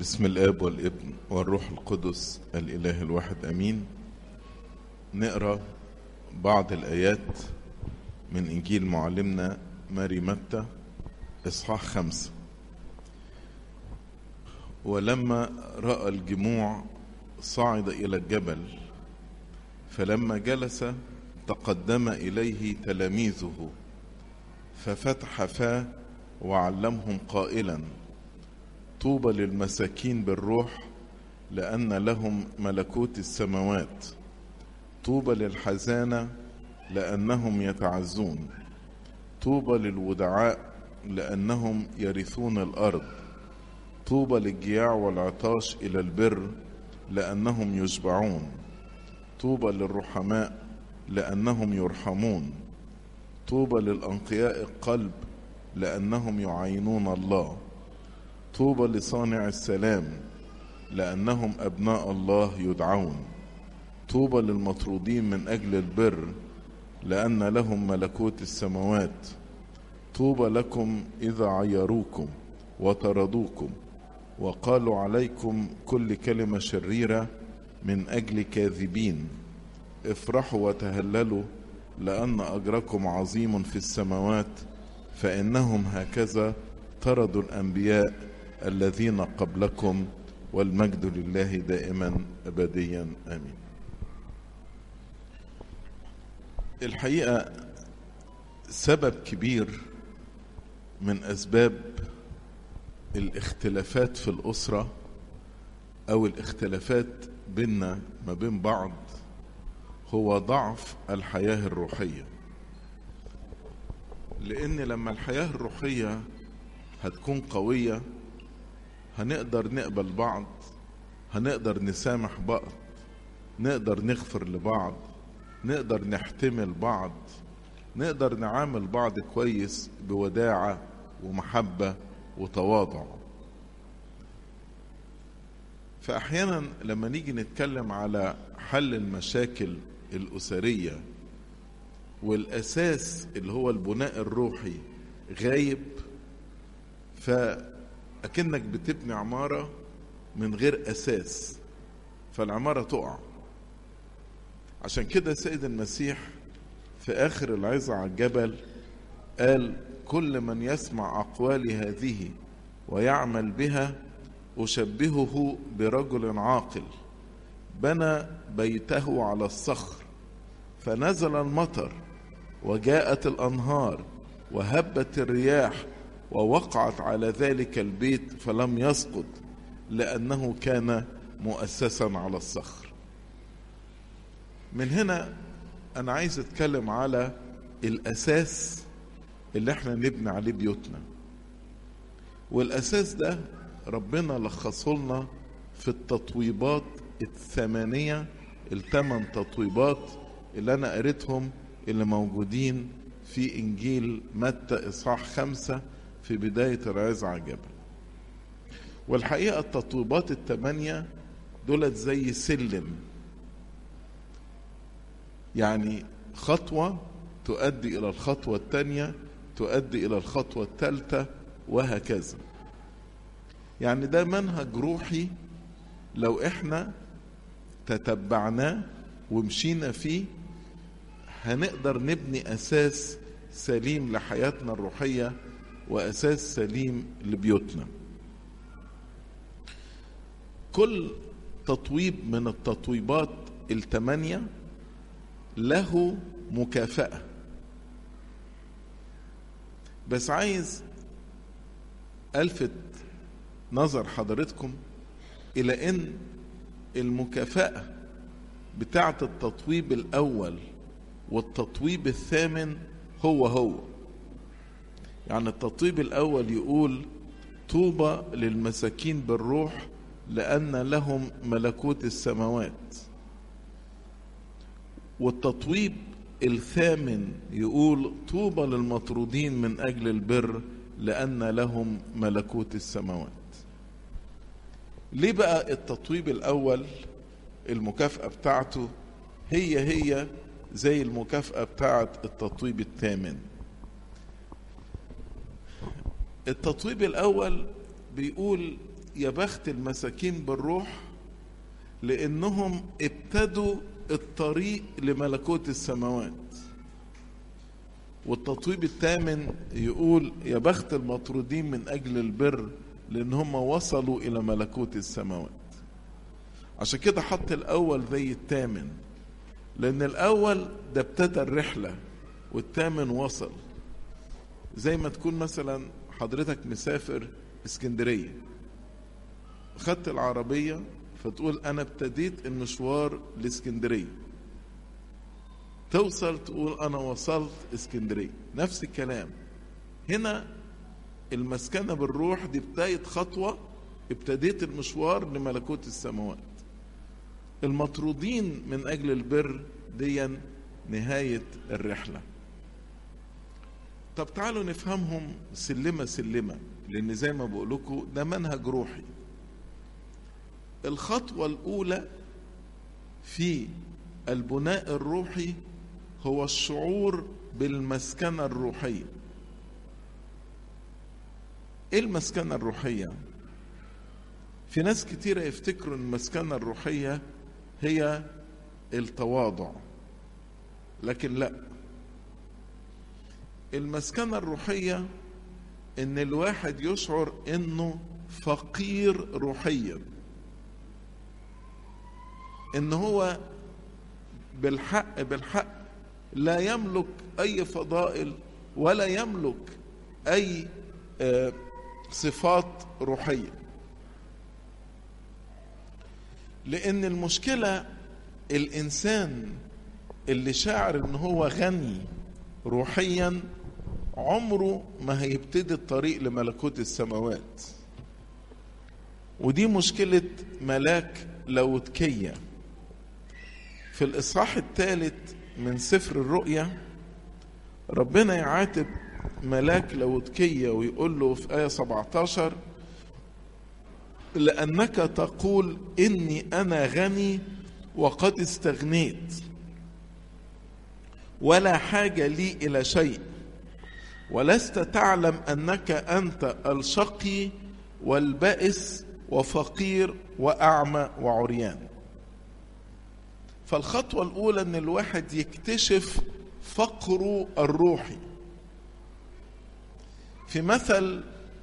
بسم الاب والابن والروح القدس الاله الواحد امين نقرا بعض الايات من انجيل معلمنا ماري متى اصحاح خمسه ولما راى الجموع صعد الى الجبل فلما جلس تقدم اليه تلاميذه ففتح فاه وعلمهم قائلا طوبى للمساكين بالروح لان لهم ملكوت السماوات طوبى للحزانه لانهم يتعزون طوبى للودعاء لانهم يرثون الارض طوبى للجياع والعطاش الى البر لانهم يشبعون طوبى للرحماء لانهم يرحمون طوبى للانقياء القلب لانهم يعينون الله طوبى لصانع السلام لانهم ابناء الله يدعون طوبى للمطرودين من اجل البر لان لهم ملكوت السماوات طوبى لكم اذا عيروكم وطردوكم وقالوا عليكم كل كلمه شريره من اجل كاذبين افرحوا وتهللوا لان اجركم عظيم في السماوات فانهم هكذا طردوا الانبياء الذين قبلكم والمجد لله دائما ابديا امين الحقيقه سبب كبير من اسباب الاختلافات في الاسره او الاختلافات بيننا ما بين بعض هو ضعف الحياه الروحيه لان لما الحياه الروحيه هتكون قويه هنقدر نقبل بعض هنقدر نسامح بعض نقدر نغفر لبعض نقدر نحتمل بعض نقدر نعامل بعض كويس بوداعة ومحبة وتواضع فأحيانا لما نيجي نتكلم على حل المشاكل الأسرية والأساس اللي هو البناء الروحي غايب ف أكنك بتبني عمارة من غير أساس فالعمارة تقع عشان كده سيد المسيح في آخر العظة على الجبل قال كل من يسمع أقوالي هذه ويعمل بها أشبهه برجل عاقل بنى بيته على الصخر فنزل المطر وجاءت الأنهار وهبت الرياح ووقعت على ذلك البيت فلم يسقط لانه كان مؤسسا على الصخر من هنا انا عايز اتكلم على الاساس اللي احنا نبني عليه بيوتنا والاساس ده ربنا لخصه لنا في التطويبات الثمانيه الثمان تطويبات اللي انا قريتهم اللي موجودين في انجيل متى اصحاح خمسه في بداية العظة على الجبل والحقيقة التطويبات الثمانية دولت زي سلم يعني خطوة تؤدي إلى الخطوة الثانية تؤدي إلى الخطوة الثالثة وهكذا يعني ده منهج روحي لو احنا تتبعناه ومشينا فيه هنقدر نبني أساس سليم لحياتنا الروحيه واساس سليم لبيوتنا كل تطويب من التطويبات الثمانيه له مكافاه بس عايز الفت نظر حضرتكم الى ان المكافاه بتاعه التطويب الاول والتطويب الثامن هو هو يعني التطيب الأول يقول طوبى للمساكين بالروح لأن لهم ملكوت السماوات والتطويب الثامن يقول طوبى للمطرودين من أجل البر لأن لهم ملكوت السماوات ليه بقى التطويب الأول المكافأة بتاعته هي هي زي المكافأة بتاعت التطويب الثامن التطويب الأول بيقول يا بخت المساكين بالروح لانهم ابتدوا الطريق لملكوت السماوات والتطويب الثامن يقول يا بخت المطرودين من اجل البر لان هم وصلوا الى ملكوت السماوات عشان كده حط الاول زي الثامن لان الاول ده ابتدى الرحله والثامن وصل زي ما تكون مثلا حضرتك مسافر اسكندريه خدت العربيه فتقول انا ابتديت المشوار لاسكندريه توصل تقول انا وصلت اسكندريه نفس الكلام هنا المسكنه بالروح دي بدايه خطوه ابتديت المشوار لملكوت السماوات المطرودين من اجل البر ديا نهايه الرحله طب تعالوا نفهمهم سلمه سلمه لان زي ما بقول لكم ده منهج روحي الخطوه الاولى في البناء الروحي هو الشعور بالمسكنه الروحيه ايه المسكنه الروحيه في ناس كتيره يفتكروا ان المسكنه الروحيه هي التواضع لكن لا المسكنه الروحيه ان الواحد يشعر انه فقير روحيا ان هو بالحق بالحق لا يملك اي فضائل ولا يملك اي صفات روحيه لان المشكله الانسان اللي شاعر ان هو غني روحيا عمره ما هيبتدي الطريق لملكوت السماوات ودي مشكله ملاك لوتكيه في الاصحاح الثالث من سفر الرؤيا ربنا يعاتب ملاك لوتكية ويقول له في آية 17 لأنك تقول إني أنا غني وقد استغنيت ولا حاجة لي إلى شيء ولست تعلم أنك أنت الشقي والبائس وفقير وأعمى وعريان فالخطوة الأولى أن الواحد يكتشف فقره الروحي في مثل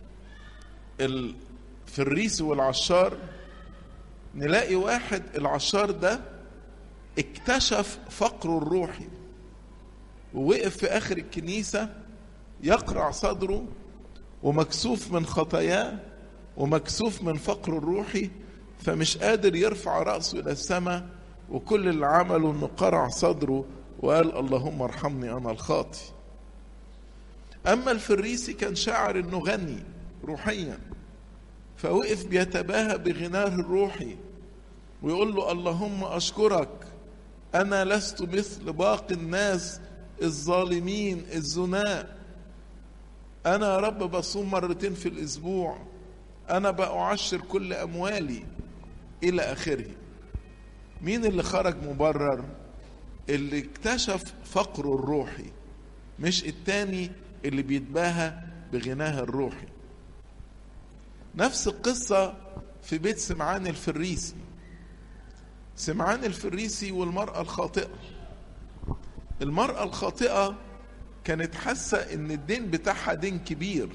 الفريس والعشار نلاقي واحد العشار ده اكتشف فقره الروحي ووقف في آخر الكنيسة يقرع صدره ومكسوف من خطاياه ومكسوف من فقره الروحي فمش قادر يرفع رأسه إلى السماء وكل اللي عمله انه قرع صدره وقال اللهم ارحمني انا الخاطي اما الفريسي كان شاعر انه غني روحيا فوقف بيتباهى بغناه الروحي ويقول له اللهم اشكرك انا لست مثل باقي الناس الظالمين الزناء انا يا رب بصوم مرتين في الاسبوع انا بأعشر كل اموالي الى اخره مين اللي خرج مبرر اللي اكتشف فقره الروحي مش التاني اللي بيتباهى بغناه الروحي نفس القصة في بيت سمعان الفريسي سمعان الفريسي والمرأة الخاطئة المرأة الخاطئة كانت حاسة ان الدين بتاعها دين كبير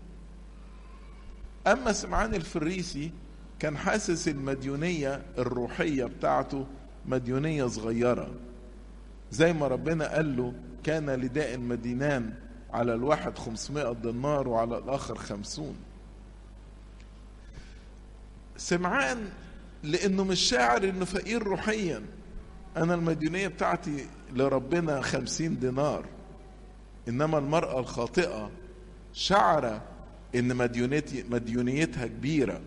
اما سمعان الفريسي كان حاسس المديونية الروحية بتاعته مديونية صغيرة زي ما ربنا قال له كان لداء مدينان على الواحد خمسمائة دينار وعلى الآخر خمسون سمعان لأنه مش شاعر إنه فقير روحيا أنا المديونية بتاعتي لربنا خمسين دينار إنما المرأة الخاطئة شعر إن مديونيتي مديونيتها كبيرة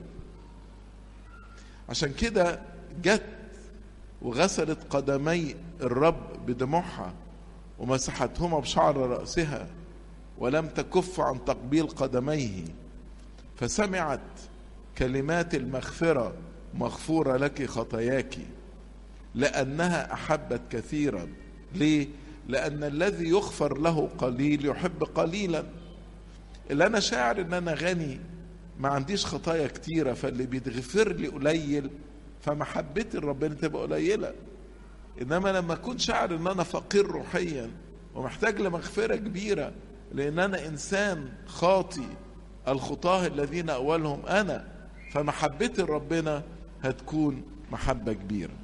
عشان كده جت وغسلت قدمي الرب بدموعها ومسحتهما بشعر رأسها ولم تكف عن تقبيل قدميه فسمعت كلمات المغفرة مغفورة لك خطاياك لأنها أحبت كثيرا ليه؟ لأن الذي يغفر له قليل يحب قليلا اللي أنا شاعر إن أنا غني ما عنديش خطايا كتيرة فاللي بيتغفر لي قليل فمحبتي لربنا تبقى قليلة إنما لما أكون شاعر إن أنا فقير روحيا ومحتاج لمغفرة كبيرة لأن أنا إنسان خاطي الخطاه الذين أولهم أنا فمحبتي لربنا هتكون محبة كبيرة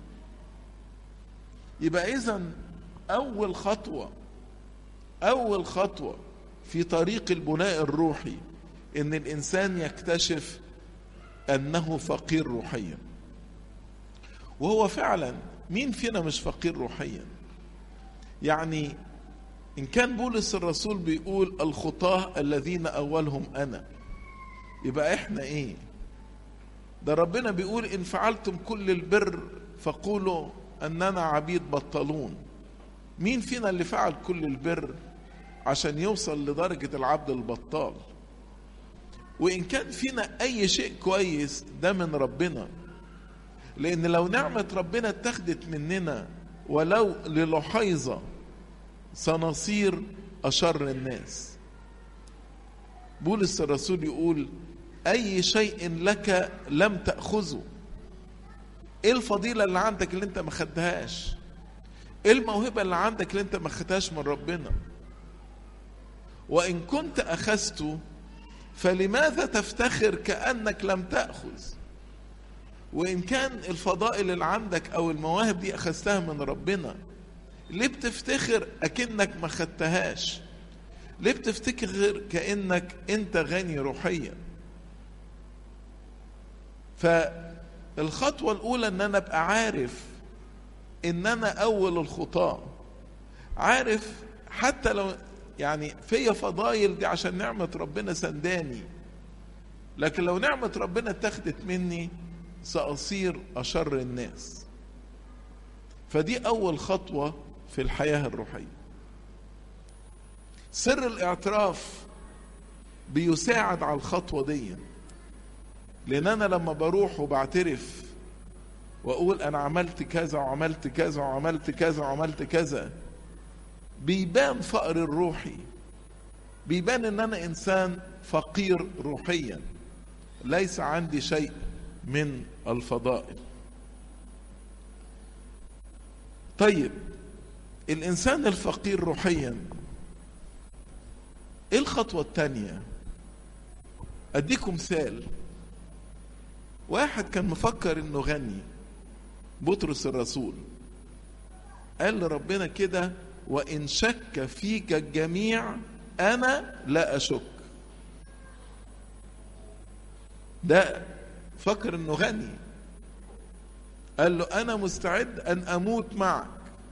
يبقى إذا أول خطوة أول خطوة في طريق البناء الروحي إن الإنسان يكتشف أنه فقير روحيا وهو فعلا مين فينا مش فقير روحيا يعني إن كان بولس الرسول بيقول الخطاة الذين أولهم أنا يبقى إحنا إيه ده ربنا بيقول إن فعلتم كل البر فقولوا أننا عبيد بطلون مين فينا اللي فعل كل البر عشان يوصل لدرجة العبد البطال وإن كان فينا أي شيء كويس ده من ربنا لأن لو نعمة ربنا اتخذت مننا ولو للحيظة سنصير أشر الناس بولس الرسول يقول أي شيء لك لم تأخذه إيه الفضيلة اللي عندك اللي أنت ما خدهاش إيه الموهبة اللي عندك اللي أنت ما خدهاش من ربنا وإن كنت أخذته فلماذا تفتخر كأنك لم تأخذ وإن كان الفضائل اللي عندك أو المواهب دي أخذتها من ربنا ليه بتفتخر أكنك ما خدتهاش ليه بتفتكر كأنك أنت غني روحيا فالخطوة الأولى أن أنا أبقى عارف أن أنا أول الخطاة عارف حتى لو يعني فيا فضايل دي عشان نعمة ربنا سنداني لكن لو نعمة ربنا اتخذت مني سأصير أشر الناس فدي أول خطوة في الحياة الروحية سر الاعتراف بيساعد على الخطوة دي لأن أنا لما بروح وبعترف وأقول أنا عملت كذا وعملت كذا وعملت كذا وعملت كذا بيبان فقر الروحي بيبان ان انا انسان فقير روحيا ليس عندي شيء من الفضائل طيب الانسان الفقير روحيا ايه الخطوه الثانيه اديكم مثال واحد كان مفكر انه غني بطرس الرسول قال لربنا كده وإن شك فيك الجميع أنا لا أشك ده فكر إنه غني قال له أنا مستعد أن أموت معك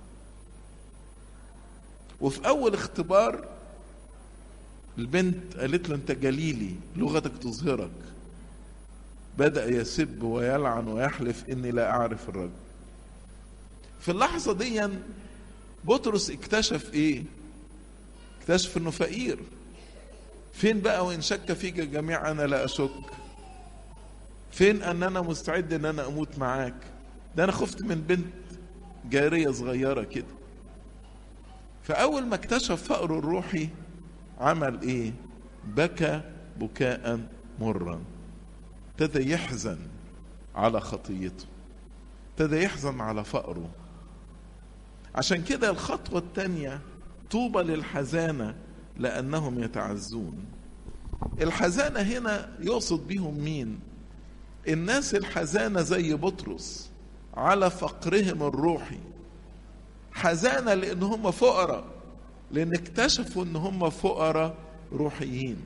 وفي أول اختبار البنت قالت له أنت جليلي لغتك تظهرك بدأ يسب ويلعن ويحلف إني لا أعرف الرجل في اللحظة دي بطرس اكتشف ايه اكتشف انه فقير فين بقى وان شك فيك الجميع انا لا اشك فين ان انا مستعد ان انا اموت معاك ده انا خفت من بنت جارية صغيرة كده فاول ما اكتشف فقره الروحي عمل ايه بكى بكاء مرا ابتدى يحزن على خطيته ابتدى يحزن على فقره عشان كده الخطوة الثانية طوبى للحزانة لأنهم يتعزون الحزانة هنا يقصد بهم مين الناس الحزانة زي بطرس على فقرهم الروحي حزانة لأن هم فقراء لأن اكتشفوا أن هم فقراء روحيين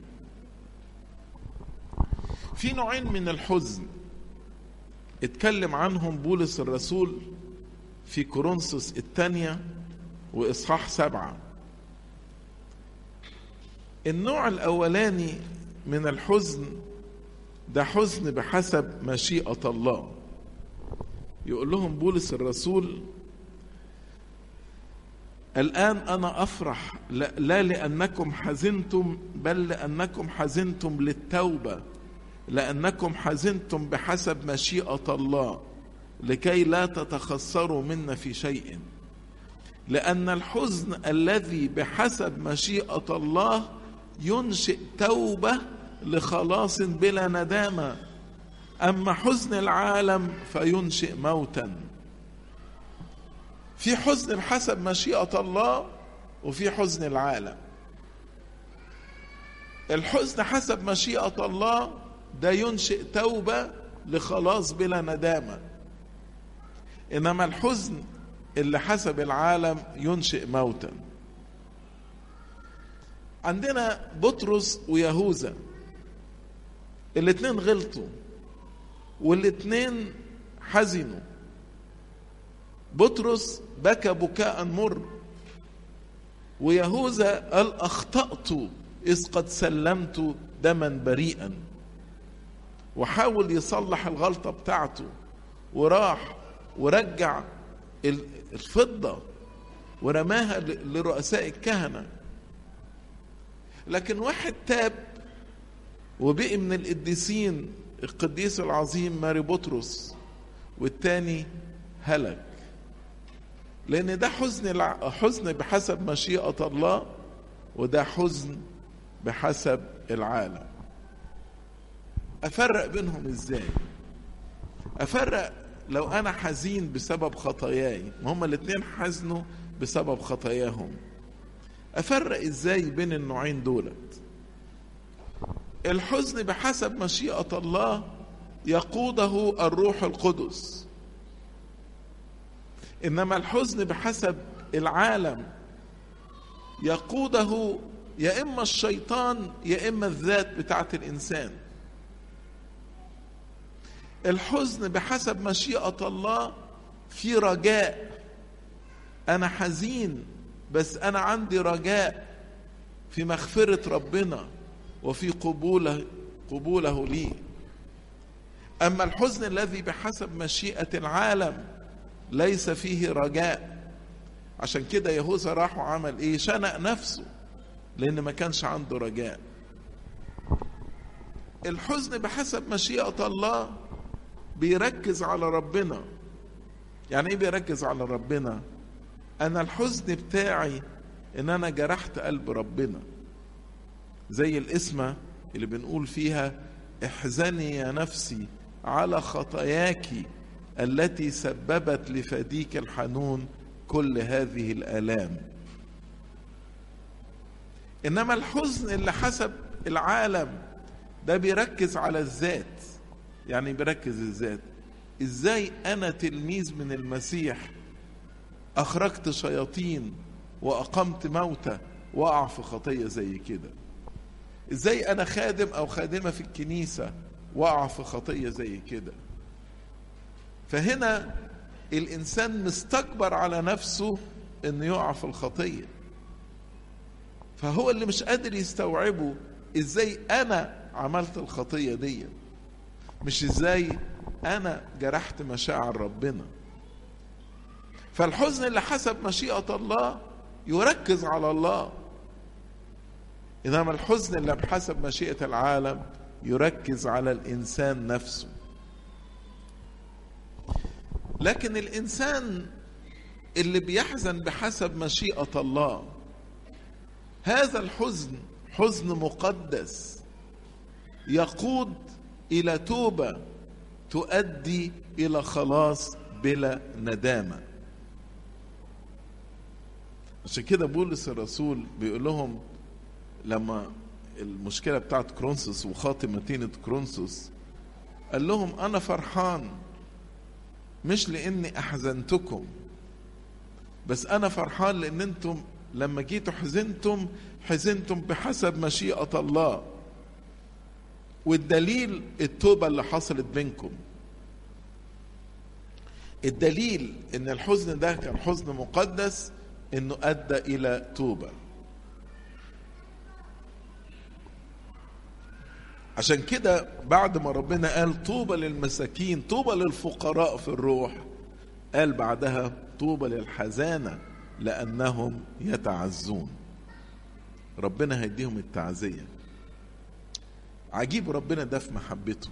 في نوعين من الحزن اتكلم عنهم بولس الرسول في كورنثوس الثانية وإصحاح سبعة النوع الأولاني من الحزن ده حزن بحسب مشيئة الله يقول لهم بولس الرسول الآن أنا أفرح لا لأنكم حزنتم بل لأنكم حزنتم للتوبة لأنكم حزنتم بحسب مشيئة الله لكي لا تتخسروا منا في شيء لأن الحزن الذي بحسب مشيئة الله ينشئ توبة لخلاص بلا ندامة أما حزن العالم فينشئ موتا في حزن بحسب مشيئة الله وفي حزن العالم الحزن حسب مشيئة الله ده ينشئ توبة لخلاص بلا ندامة إنما الحزن اللي حسب العالم ينشئ موتا عندنا بطرس ويهوذا الاتنين غلطوا والاتنين حزنوا بطرس بكى بكاء مر ويهوذا قال اخطأت إذ قد سلمت دما بريئا وحاول يصلح الغلطة بتاعته وراح ورجع الفضة ورماها لرؤساء الكهنة لكن واحد تاب وبقي من القديسين القديس العظيم ماري بطرس والتاني هلك لأن ده حزن حزن بحسب مشيئة الله وده حزن بحسب العالم أفرق بينهم إزاي؟ أفرق لو أنا حزين بسبب خطاياي هما الاتنين حزنوا بسبب خطاياهم أفرق إزاي بين النوعين دولت الحزن بحسب مشيئة الله يقوده الروح القدس إنما الحزن بحسب العالم يقوده يا إما الشيطان يا إما الذات بتاعت الإنسان الحزن بحسب مشيئة الله في رجاء أنا حزين بس أنا عندي رجاء في مغفرة ربنا وفي قبوله قبوله لي أما الحزن الذي بحسب مشيئة العالم ليس فيه رجاء عشان كده يهوذا راح وعمل ايه شنق نفسه لان ما كانش عنده رجاء الحزن بحسب مشيئة الله بيركز على ربنا يعني ايه بيركز على ربنا انا الحزن بتاعي ان انا جرحت قلب ربنا زي الاسمة اللي بنقول فيها احزني يا نفسي على خطاياك التي سببت لفديك الحنون كل هذه الآلام إنما الحزن اللي حسب العالم ده بيركز على الذات يعني بيركز الذات ازاي انا تلميذ من المسيح اخرجت شياطين واقمت موتى واقع في خطيه زي كده ازاي انا خادم او خادمه في الكنيسه واقع في خطيه زي كده فهنا الانسان مستكبر على نفسه انه يقع في الخطيه فهو اللي مش قادر يستوعبه ازاي انا عملت الخطيه دي مش ازاي انا جرحت مشاعر ربنا فالحزن اللي حسب مشيئه الله يركز على الله انما الحزن اللي بحسب مشيئه العالم يركز على الانسان نفسه لكن الانسان اللي بيحزن بحسب مشيئه الله هذا الحزن حزن مقدس يقود الى توبه تؤدي الى خلاص بلا ندامه عشان كده بولس الرسول بيقول لهم لما المشكله بتاعت كرونسوس وخاطب مدينه كرونسوس قال لهم انا فرحان مش لاني احزنتكم بس انا فرحان لان انتم لما جيتوا حزنتم حزنتم بحسب مشيئه الله والدليل التوبه اللي حصلت بينكم الدليل ان الحزن ده كان حزن مقدس انه ادى الى توبه عشان كده بعد ما ربنا قال طوبى للمساكين طوبى للفقراء في الروح قال بعدها طوبى للحزانة لأنهم يتعزون ربنا هيديهم التعزية عجيب ربنا ده في محبته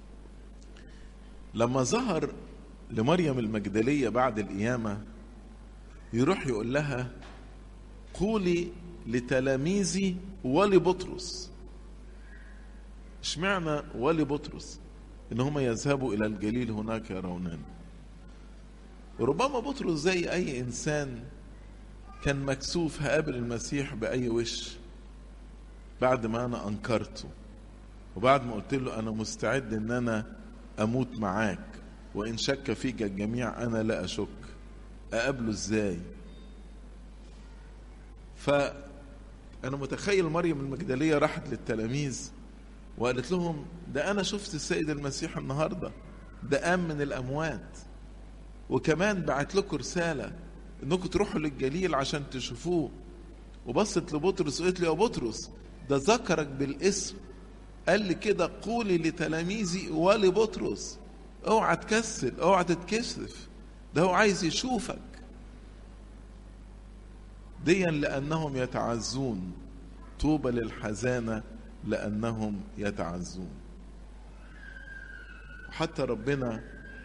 لما ظهر لمريم المجدلية بعد القيامة يروح يقول لها قولي لتلاميذي ولبطرس اشمعنى ولي بطرس ان هم يذهبوا الى الجليل هناك يرونان ربما بطرس زي اي انسان كان مكسوف هقابل المسيح باي وش بعد ما انا انكرته وبعد ما قلت له انا مستعد ان انا اموت معاك وان شك فيك الجميع انا لا اشك اقابله ازاي فانا متخيل مريم المجدليه راحت للتلاميذ وقالت لهم ده انا شفت السيد المسيح النهارده ده قام من الاموات وكمان بعت لكم رساله انكم تروحوا للجليل عشان تشوفوه وبصت لبطرس وقالت له يا بطرس ده ذكرك بالاسم قال لي كده قولي لتلاميذي ولبطرس اوعى تكسل اوعى تتكسف ده هو عايز يشوفك ديا لانهم يتعزون طوبى للحزانه لانهم يتعزون وحتى ربنا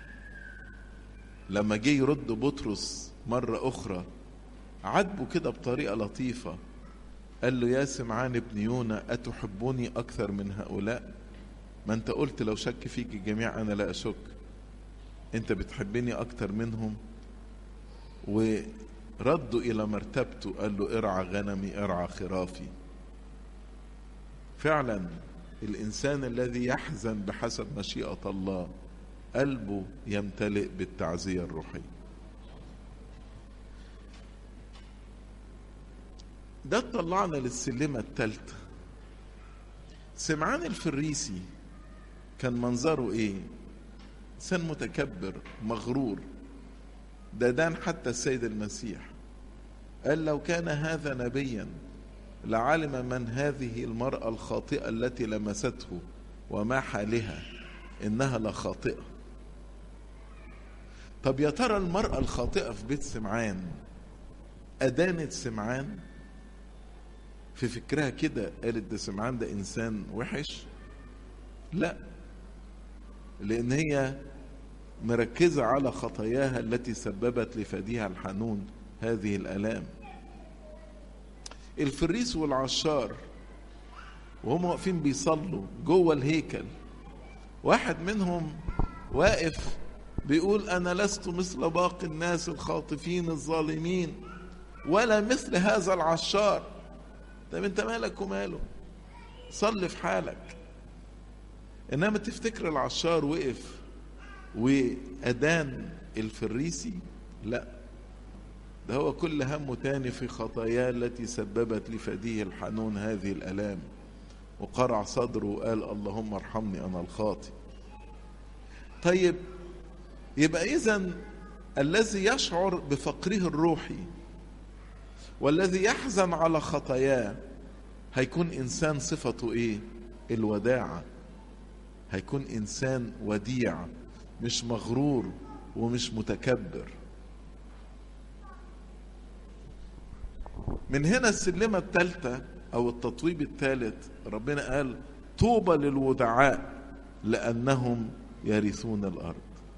لما جه يرد بطرس مره اخرى عاتبه كده بطريقه لطيفه قال له يا سمعان ابن يونا أتحبني أكثر من هؤلاء ما أنت قلت لو شك فيك الجميع أنا لا أشك أنت بتحبني أكثر منهم وردوا إلى مرتبته قال له ارعى غنمي ارعى خرافي فعلا الإنسان الذي يحزن بحسب مشيئة الله قلبه يمتلئ بالتعزية الروحية ده طلعنا للسلمة الثالثة سمعان الفريسي كان منظره ايه انسان متكبر مغرور ده دان حتى السيد المسيح قال لو كان هذا نبيا لعلم من هذه المرأة الخاطئة التي لمسته وما حالها إنها لخاطئة طب يا ترى المرأة الخاطئة في بيت سمعان أدانت سمعان في فكرها كده قالت ده سمعان ده انسان وحش لا لان هي مركزه على خطاياها التي سببت لفديها الحنون هذه الالام الفريس والعشار وهم واقفين بيصلوا جوه الهيكل واحد منهم واقف بيقول انا لست مثل باقي الناس الخاطفين الظالمين ولا مثل هذا العشار طب انت مالك وماله صلي في حالك انما تفتكر العشار وقف وادان الفريسي لا ده هو كل همه تاني في خطاياه التي سببت لفديه الحنون هذه الالام وقرع صدره وقال اللهم ارحمني انا الخاطي طيب يبقى اذا الذي يشعر بفقره الروحي والذي يحزن على خطاياه هيكون انسان صفته ايه الوداعه هيكون انسان وديع مش مغرور ومش متكبر من هنا السلمه الثالثه او التطويب الثالث ربنا قال طوبى للودعاء لانهم يرثون الارض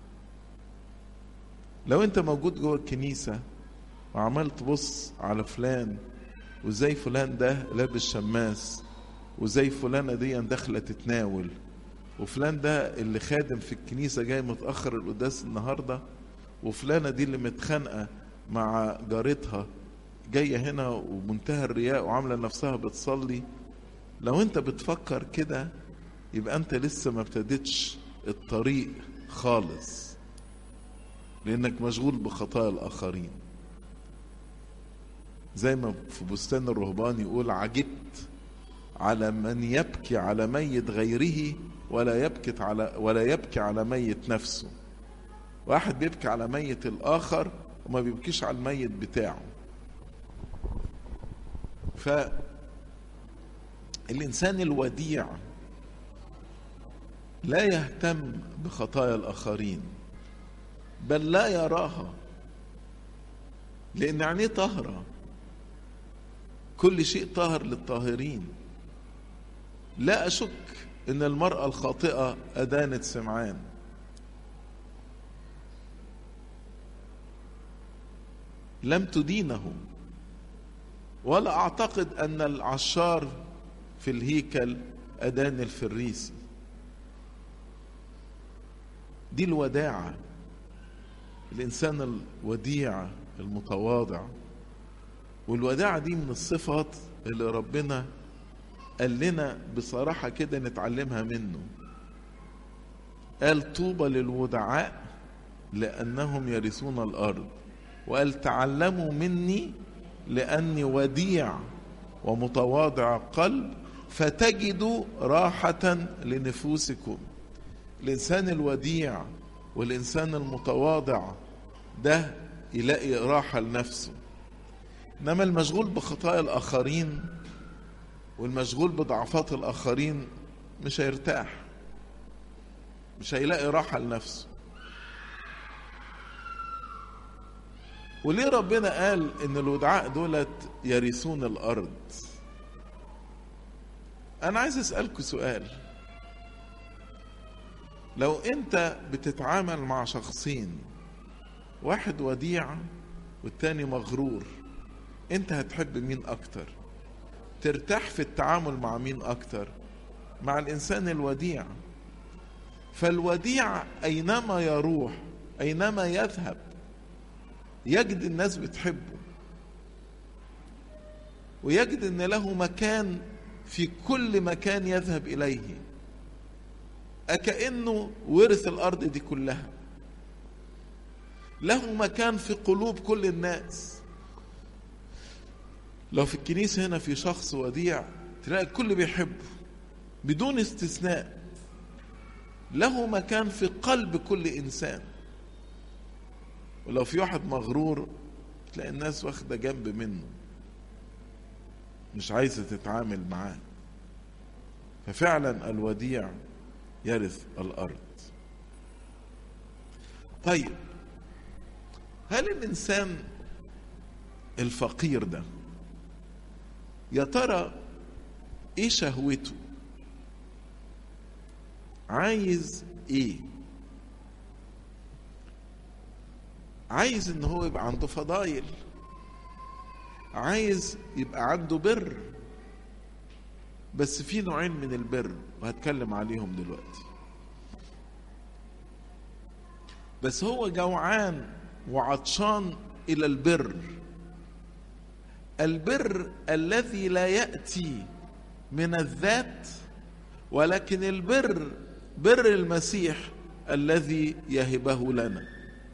لو انت موجود جوه الكنيسه وعمال تبص على فلان وزي فلان ده لابس شماس وزي فلانة دي داخلة تتناول وفلان ده اللي خادم في الكنيسة جاي متأخر القداس النهاردة وفلانة دي اللي متخانقة مع جارتها جاية هنا ومنتهى الرياء وعاملة نفسها بتصلي لو انت بتفكر كده يبقى انت لسه ما ابتدتش الطريق خالص لانك مشغول بخطايا الاخرين زي ما في بستان الرهبان يقول عجبت على من يبكي على ميت غيره ولا يبكي على ولا يبكي على ميت نفسه واحد بيبكي على ميت الاخر وما بيبكيش على الميت بتاعه ف الانسان الوديع لا يهتم بخطايا الاخرين بل لا يراها لان عينيه طاهره كل شيء طاهر للطاهرين لا اشك ان المراه الخاطئه ادانت سمعان لم تدينه ولا اعتقد ان العشار في الهيكل أدان الفريسي دي الوداعة الإنسان الوديع المتواضع والوداعة دي من الصفات اللي ربنا قال لنا بصراحة كده نتعلمها منه قال طوبى للودعاء لأنهم يرثون الأرض وقال تعلموا مني لأني وديع ومتواضع قلب فتجدوا راحة لنفوسكم الإنسان الوديع والإنسان المتواضع ده يلاقي راحة لنفسه إنما المشغول بخطايا الآخرين والمشغول بضعفات الآخرين مش هيرتاح مش هيلاقي راحة لنفسه وليه ربنا قال ان الودعاء دولت يرثون الارض انا عايز اسالكوا سؤال لو انت بتتعامل مع شخصين واحد وديع والتاني مغرور انت هتحب مين اكتر ترتاح في التعامل مع مين اكتر مع الانسان الوديع فالوديع اينما يروح اينما يذهب يجد الناس بتحبه ويجد ان له مكان في كل مكان يذهب اليه اكانه ورث الارض دي كلها له مكان في قلوب كل الناس لو في الكنيسه هنا في شخص وديع تلاقي الكل بيحبه بدون استثناء له مكان في قلب كل انسان ولو في واحد مغرور تلاقي الناس واخده جنب منه مش عايزه تتعامل معاه ففعلا الوديع يرث الارض طيب هل الانسان الفقير ده يا ترى ايه شهوته عايز ايه عايز ان هو يبقى عنده فضايل عايز يبقى عنده بر بس في نوعين من البر وهتكلم عليهم دلوقتي بس هو جوعان وعطشان الى البر البر الذي لا ياتي من الذات ولكن البر بر المسيح الذي يهبه لنا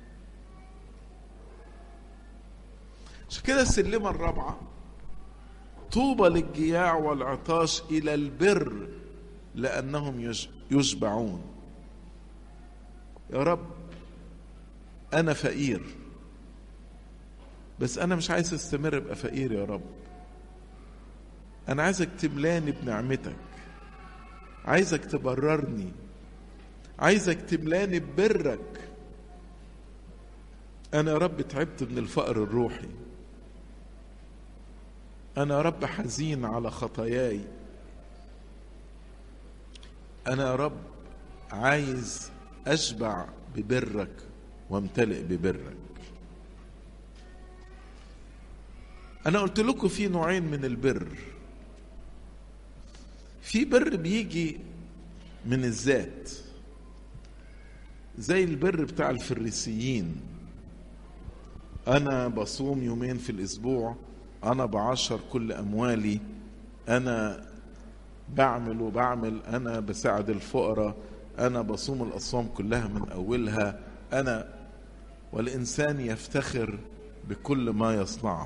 عشان كده السلمة الرابعة طوبى للجياع والعطاش إلى البر لأنهم يشبعون يا رب أنا فقير بس أنا مش عايز استمر أبقى فقير يا رب أنا عايزك تملاني بنعمتك عايزك تبررني عايزك تملاني ببرك أنا يا رب تعبت من الفقر الروحي أنا يا رب حزين على خطاياي أنا يا رب عايز أشبع ببرك وامتلئ ببرك أنا قلت لكم في نوعين من البر في بر بيجي من الذات زي البر بتاع الفريسيين أنا بصوم يومين في الأسبوع أنا بعشر كل أموالي أنا بعمل وبعمل أنا بساعد الفقراء أنا بصوم الأصوام كلها من أولها أنا والإنسان يفتخر بكل ما يصنعه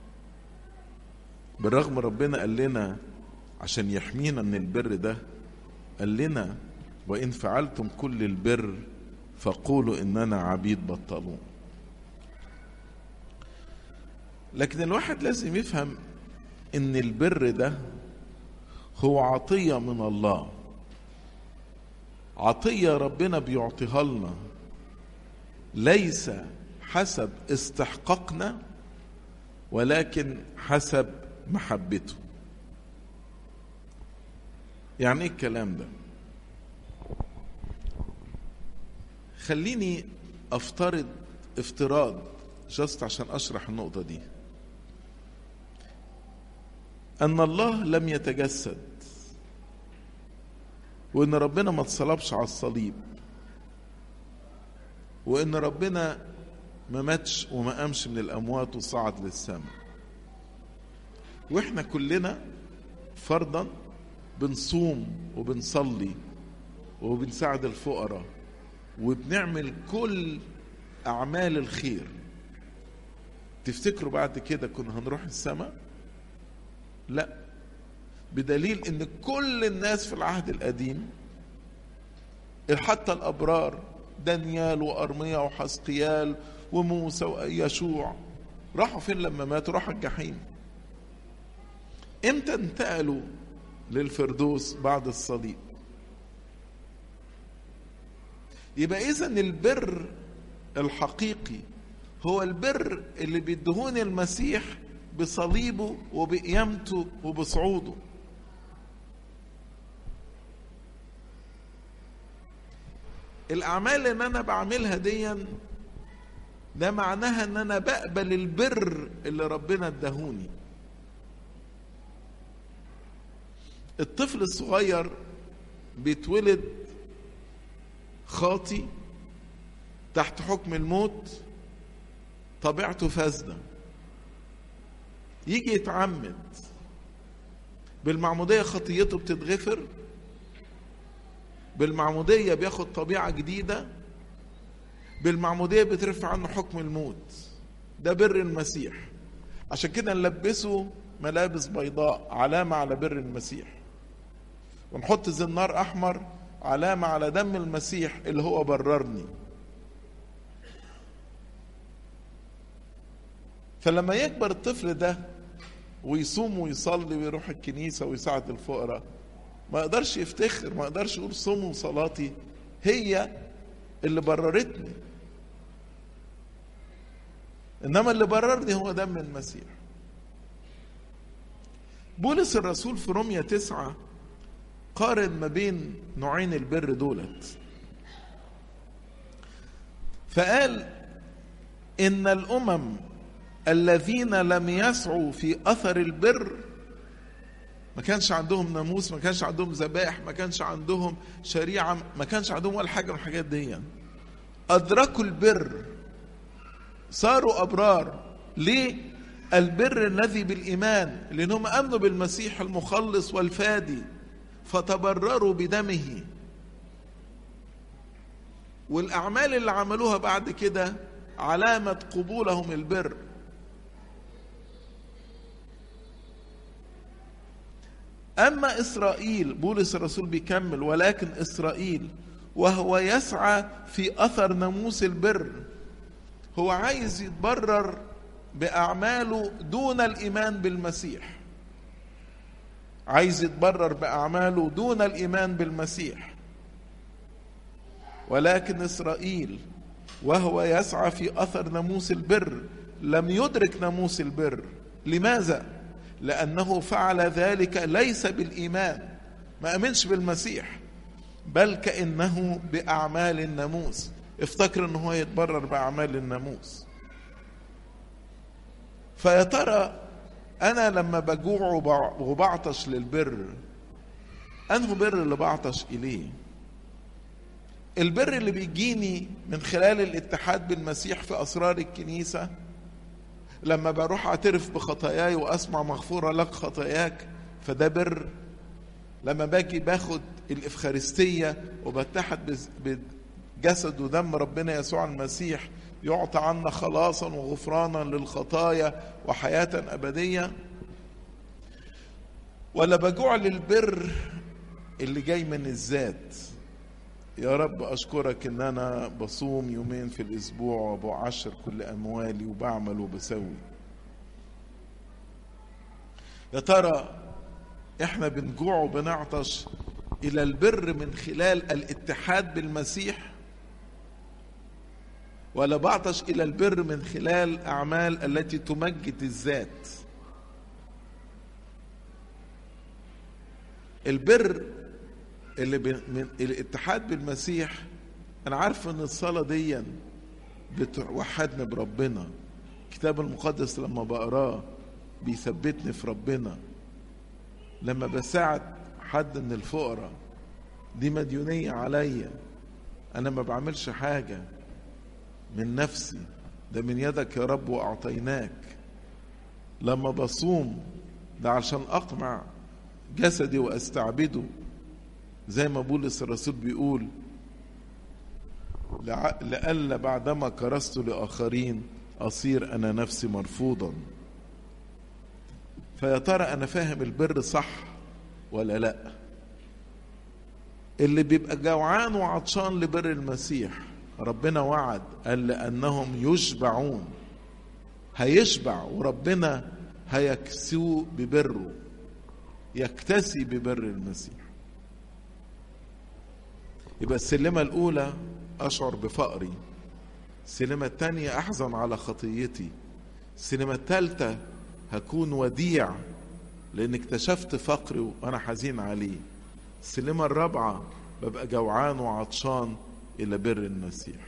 بالرغم ربنا قال لنا عشان يحمينا من البر ده قال لنا وإن فعلتم كل البر فقولوا إننا عبيد بطلون لكن الواحد لازم يفهم ان البر ده هو عطيه من الله عطيه ربنا بيعطيها لنا ليس حسب استحقاقنا ولكن حسب محبته يعني ايه الكلام ده خليني افترض افتراض جست عشان اشرح النقطه دي ان الله لم يتجسد وان ربنا ما اتصلبش على الصليب وان ربنا ما ماتش وما قامش من الاموات وصعد للسماء واحنا كلنا فرضا بنصوم وبنصلي وبنساعد الفقراء وبنعمل كل اعمال الخير تفتكروا بعد كده كنا هنروح السماء لا بدليل ان كل الناس في العهد القديم حتى الابرار دانيال وارميا وحسقيال وموسى ويشوع راحوا فين لما ماتوا راحوا الجحيم امتى انتقلوا للفردوس بعد الصليب يبقى اذا البر الحقيقي هو البر اللي بيدهون المسيح بصليبه وبقيامته وبصعوده الاعمال اللي انا بعملها ديا ده معناها ان انا بقبل البر اللي ربنا اداهوني الطفل الصغير بيتولد خاطي تحت حكم الموت طبيعته فاسده يجي يتعمد بالمعموديه خطيته بتتغفر بالمعموديه بياخد طبيعه جديده بالمعموديه بترفع عنه حكم الموت ده بر المسيح عشان كده نلبسه ملابس بيضاء علامه على بر المسيح ونحط زنار احمر علامه على دم المسيح اللي هو بررني فلما يكبر الطفل ده ويصوم ويصلي ويروح الكنيسه ويساعد الفقراء ما يقدرش يفتخر ما يقدرش يقول صومي وصلاتي هي اللي بررتني انما اللي بررني هو دم المسيح بولس الرسول في روميا تسعة قارن ما بين نوعين البر دولت فقال ان الامم الذين لم يسعوا في اثر البر ما كانش عندهم ناموس ما كانش عندهم ذبائح ما كانش عندهم شريعه ما كانش عندهم ولا حاجه من الحاجات دي ادركوا البر صاروا ابرار ليه البر الذي بالايمان لانهم امنوا بالمسيح المخلص والفادي فتبرروا بدمه والاعمال اللي عملوها بعد كده علامه قبولهم البر أما إسرائيل بولس الرسول بيكمل ولكن إسرائيل وهو يسعى في أثر ناموس البر هو عايز يتبرر بأعماله دون الإيمان بالمسيح عايز يتبرر بأعماله دون الإيمان بالمسيح ولكن إسرائيل وهو يسعى في أثر ناموس البر لم يدرك ناموس البر لماذا؟ لأنه فعل ذلك ليس بالإيمان ما أمنش بالمسيح بل كأنه بأعمال الناموس افتكر أنه هو يتبرر بأعمال الناموس فيا ترى أنا لما بجوع وبعطش للبر أنه بر اللي بعطش إليه البر اللي بيجيني من خلال الاتحاد بالمسيح في أسرار الكنيسة لما بروح اعترف بخطاياي واسمع مغفوره لك خطاياك فده بر لما باجي باخد الافخارستيه وبتحد بجسد ودم ربنا يسوع المسيح يعطى عنا خلاصا وغفرانا للخطايا وحياه ابديه ولا بجوع للبر اللي جاي من الذات يا رب أشكرك إن أنا بصوم يومين في الأسبوع وبعشر كل أموالي وبعمل وبسوي يا ترى إحنا بنجوع وبنعطش إلى البر من خلال الاتحاد بالمسيح ولا بعطش إلى البر من خلال أعمال التي تمجد الذات البر اللي من الاتحاد بالمسيح انا عارف ان الصلاه دي بتوحدنا بربنا الكتاب المقدس لما بقراه بيثبتني في ربنا لما بساعد حد من الفقراء دي مديونية عليا أنا ما بعملش حاجة من نفسي ده من يدك يا رب وأعطيناك لما بصوم ده عشان أقمع جسدي وأستعبده زي ما بولس الرسول بيقول لئلا بعدما كرست لآخرين أصير أنا نفسي مرفوضا فيا ترى أنا فاهم البر صح ولا لأ اللي بيبقى جوعان وعطشان لبر المسيح ربنا وعد قال لأنهم يشبعون هيشبع وربنا هيكسوه ببره يكتسي ببر المسيح يبقى السلمة الأولى أشعر بفقري السلمة الثانية أحزن على خطيتي السلمة الثالثة هكون وديع لأن اكتشفت فقري وأنا حزين عليه السلمة الرابعة ببقى جوعان وعطشان إلى بر المسيح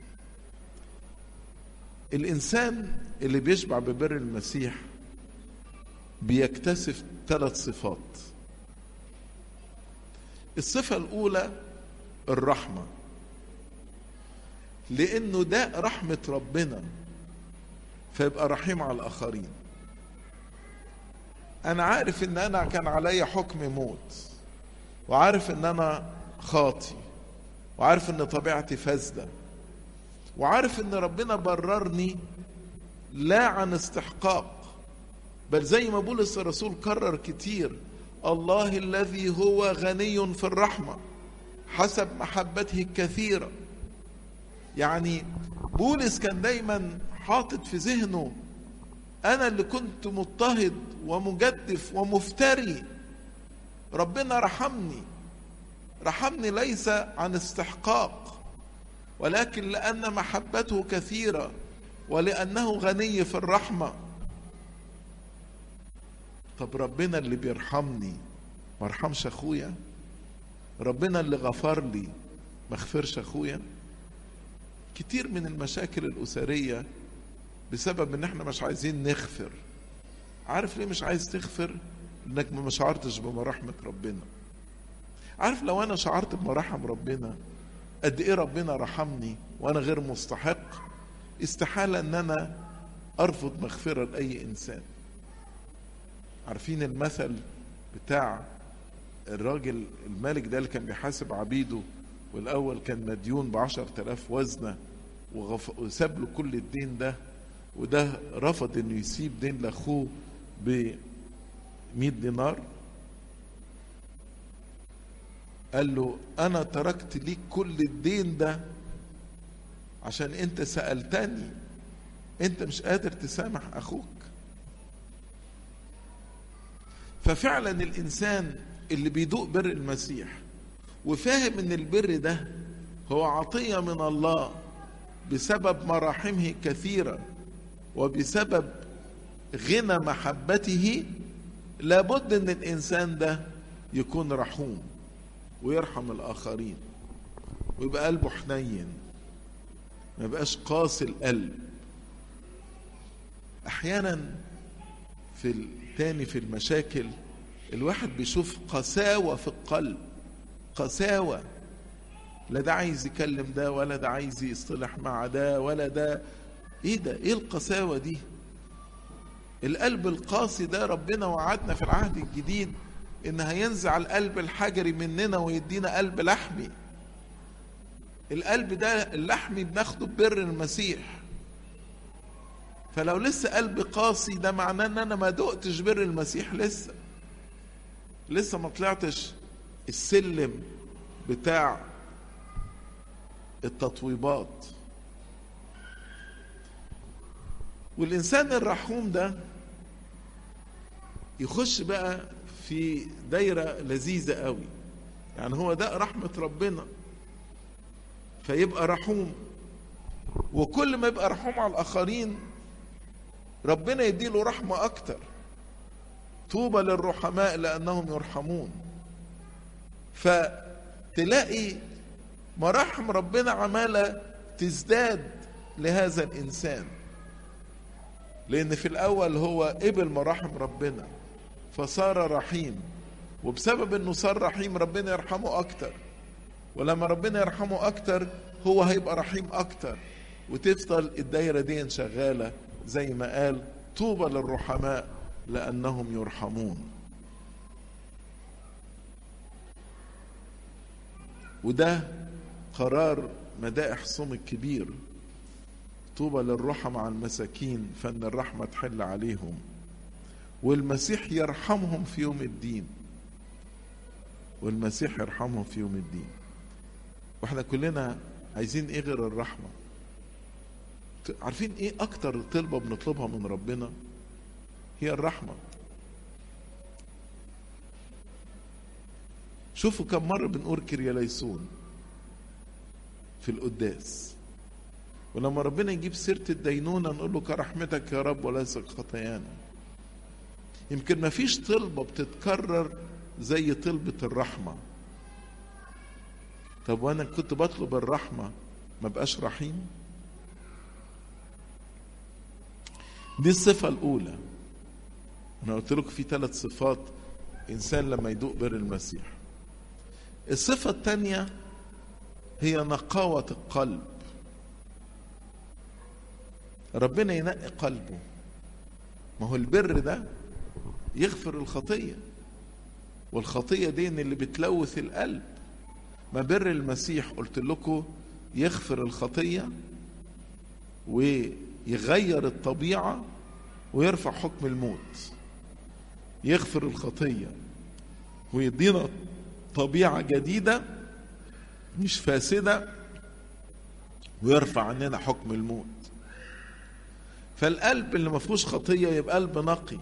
الإنسان اللي بيشبع ببر المسيح بيكتسب ثلاث صفات الصفة الأولى الرحمة لأنه ده رحمة ربنا فيبقى رحيم على الآخرين أنا عارف إن أنا كان عليا حكم موت وعارف إن أنا خاطي وعارف إن طبيعتي فاسدة وعارف إن ربنا بررني لا عن استحقاق بل زي ما بولس الرسول كرر كتير الله الذي هو غني في الرحمة حسب محبته الكثيرة يعني بولس كان دايما حاطط في ذهنه أنا اللي كنت مضطهد ومجدف ومفتري ربنا رحمني رحمني ليس عن استحقاق ولكن لأن محبته كثيرة ولأنه غني في الرحمة طب ربنا اللي بيرحمني ما رحمش أخويا ربنا اللي غفر لي ما غفرش أخويا كتير من المشاكل الأسرية بسبب ان احنا مش عايزين نغفر عارف ليه مش عايز تغفر انك ما شعرتش بمراحمة ربنا عارف لو انا شعرت بمراحم ربنا قد ايه ربنا رحمني وانا غير مستحق استحالة ان انا ارفض مغفرة لاي انسان عارفين المثل بتاع الراجل الملك ده اللي كان بيحاسب عبيده والاول كان مديون بعشر تلاف وزنة وغف... وساب له كل الدين ده وده رفض انه يسيب دين لاخوه ب 100 دينار قال له انا تركت ليك كل الدين ده عشان انت سالتني انت مش قادر تسامح اخوك ففعلا الانسان اللي بيدوق بر المسيح وفاهم ان البر ده هو عطيه من الله بسبب مراحمه الكثيره وبسبب غنى محبته لابد ان الانسان ده يكون رحوم ويرحم الاخرين ويبقى قلبه حنين ما يبقاش قاسي القلب احيانا في التاني في المشاكل الواحد بيشوف قساوه في القلب قساوه لا ده عايز يكلم ده ولا ده عايز يصطلح مع ده ولا ده ايه ده ايه القساوة دي القلب القاسي ده ربنا وعدنا في العهد الجديد ان هينزع القلب الحجري مننا ويدينا قلب لحمي القلب ده اللحمي بناخده ببر المسيح فلو لسه قلبي قاسي ده معناه ان انا ما دقتش بر المسيح لسه لسه ما طلعتش السلم بتاع التطويبات والإنسان الرحوم ده يخش بقى في دايرة لذيذة قوي يعني هو ده رحمة ربنا فيبقى رحوم وكل ما يبقى رحوم على الآخرين ربنا يديله رحمة أكتر طوبى للرحماء لأنهم يرحمون فتلاقي مراحم ربنا عمالة تزداد لهذا الإنسان لأن في الأول هو قبل مراحم ربنا فصار رحيم وبسبب انه صار رحيم ربنا يرحمه اكتر ولما ربنا يرحمه اكتر هو هيبقى رحيم اكتر وتفضل الدايره دي شغاله زي ما قال طوبى للرحماء لانهم يرحمون وده قرار مدائح صوم الكبير طوبى للرحمة على المساكين فإن الرحمة تحل عليهم والمسيح يرحمهم في يوم الدين والمسيح يرحمهم في يوم الدين واحنا كلنا عايزين ايه غير الرحمة عارفين ايه اكتر طلبة بنطلبها من ربنا هي الرحمة شوفوا كم مرة بنقول كرياليسون في القداس ولما ربنا يجيب سيرة الدينونة نقول له كرحمتك يا رب وليس خطايانا يمكن ما فيش طلبة بتتكرر زي طلبة الرحمة طب وانا كنت بطلب الرحمة ما بقاش رحيم دي الصفة الأولى أنا قلت لكم في ثلاث صفات إنسان لما يدوق بر المسيح الصفة الثانية هي نقاوة القلب ربنا ينقي قلبه ما هو البر ده يغفر الخطية والخطية دي اللي بتلوث القلب ما بر المسيح قلت لكم يغفر الخطية ويغير الطبيعة ويرفع حكم الموت يغفر الخطية ويدينا طبيعة جديدة مش فاسدة ويرفع عننا حكم الموت فالقلب اللي ما فيهوش خطية يبقى قلب نقي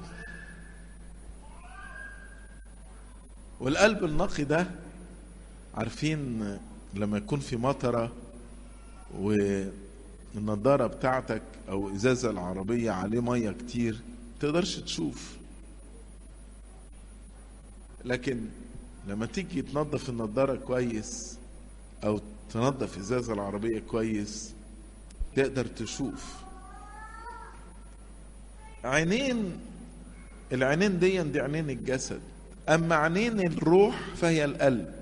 والقلب النقي ده عارفين لما يكون في مطرة والنضارة بتاعتك أو إزازة العربية عليه مية كتير تقدرش تشوف لكن لما تيجي تنظف النضارة كويس أو تنظف إزازة العربية كويس تقدر تشوف عينين العينين دي دي عينين الجسد أما عينين الروح فهي القلب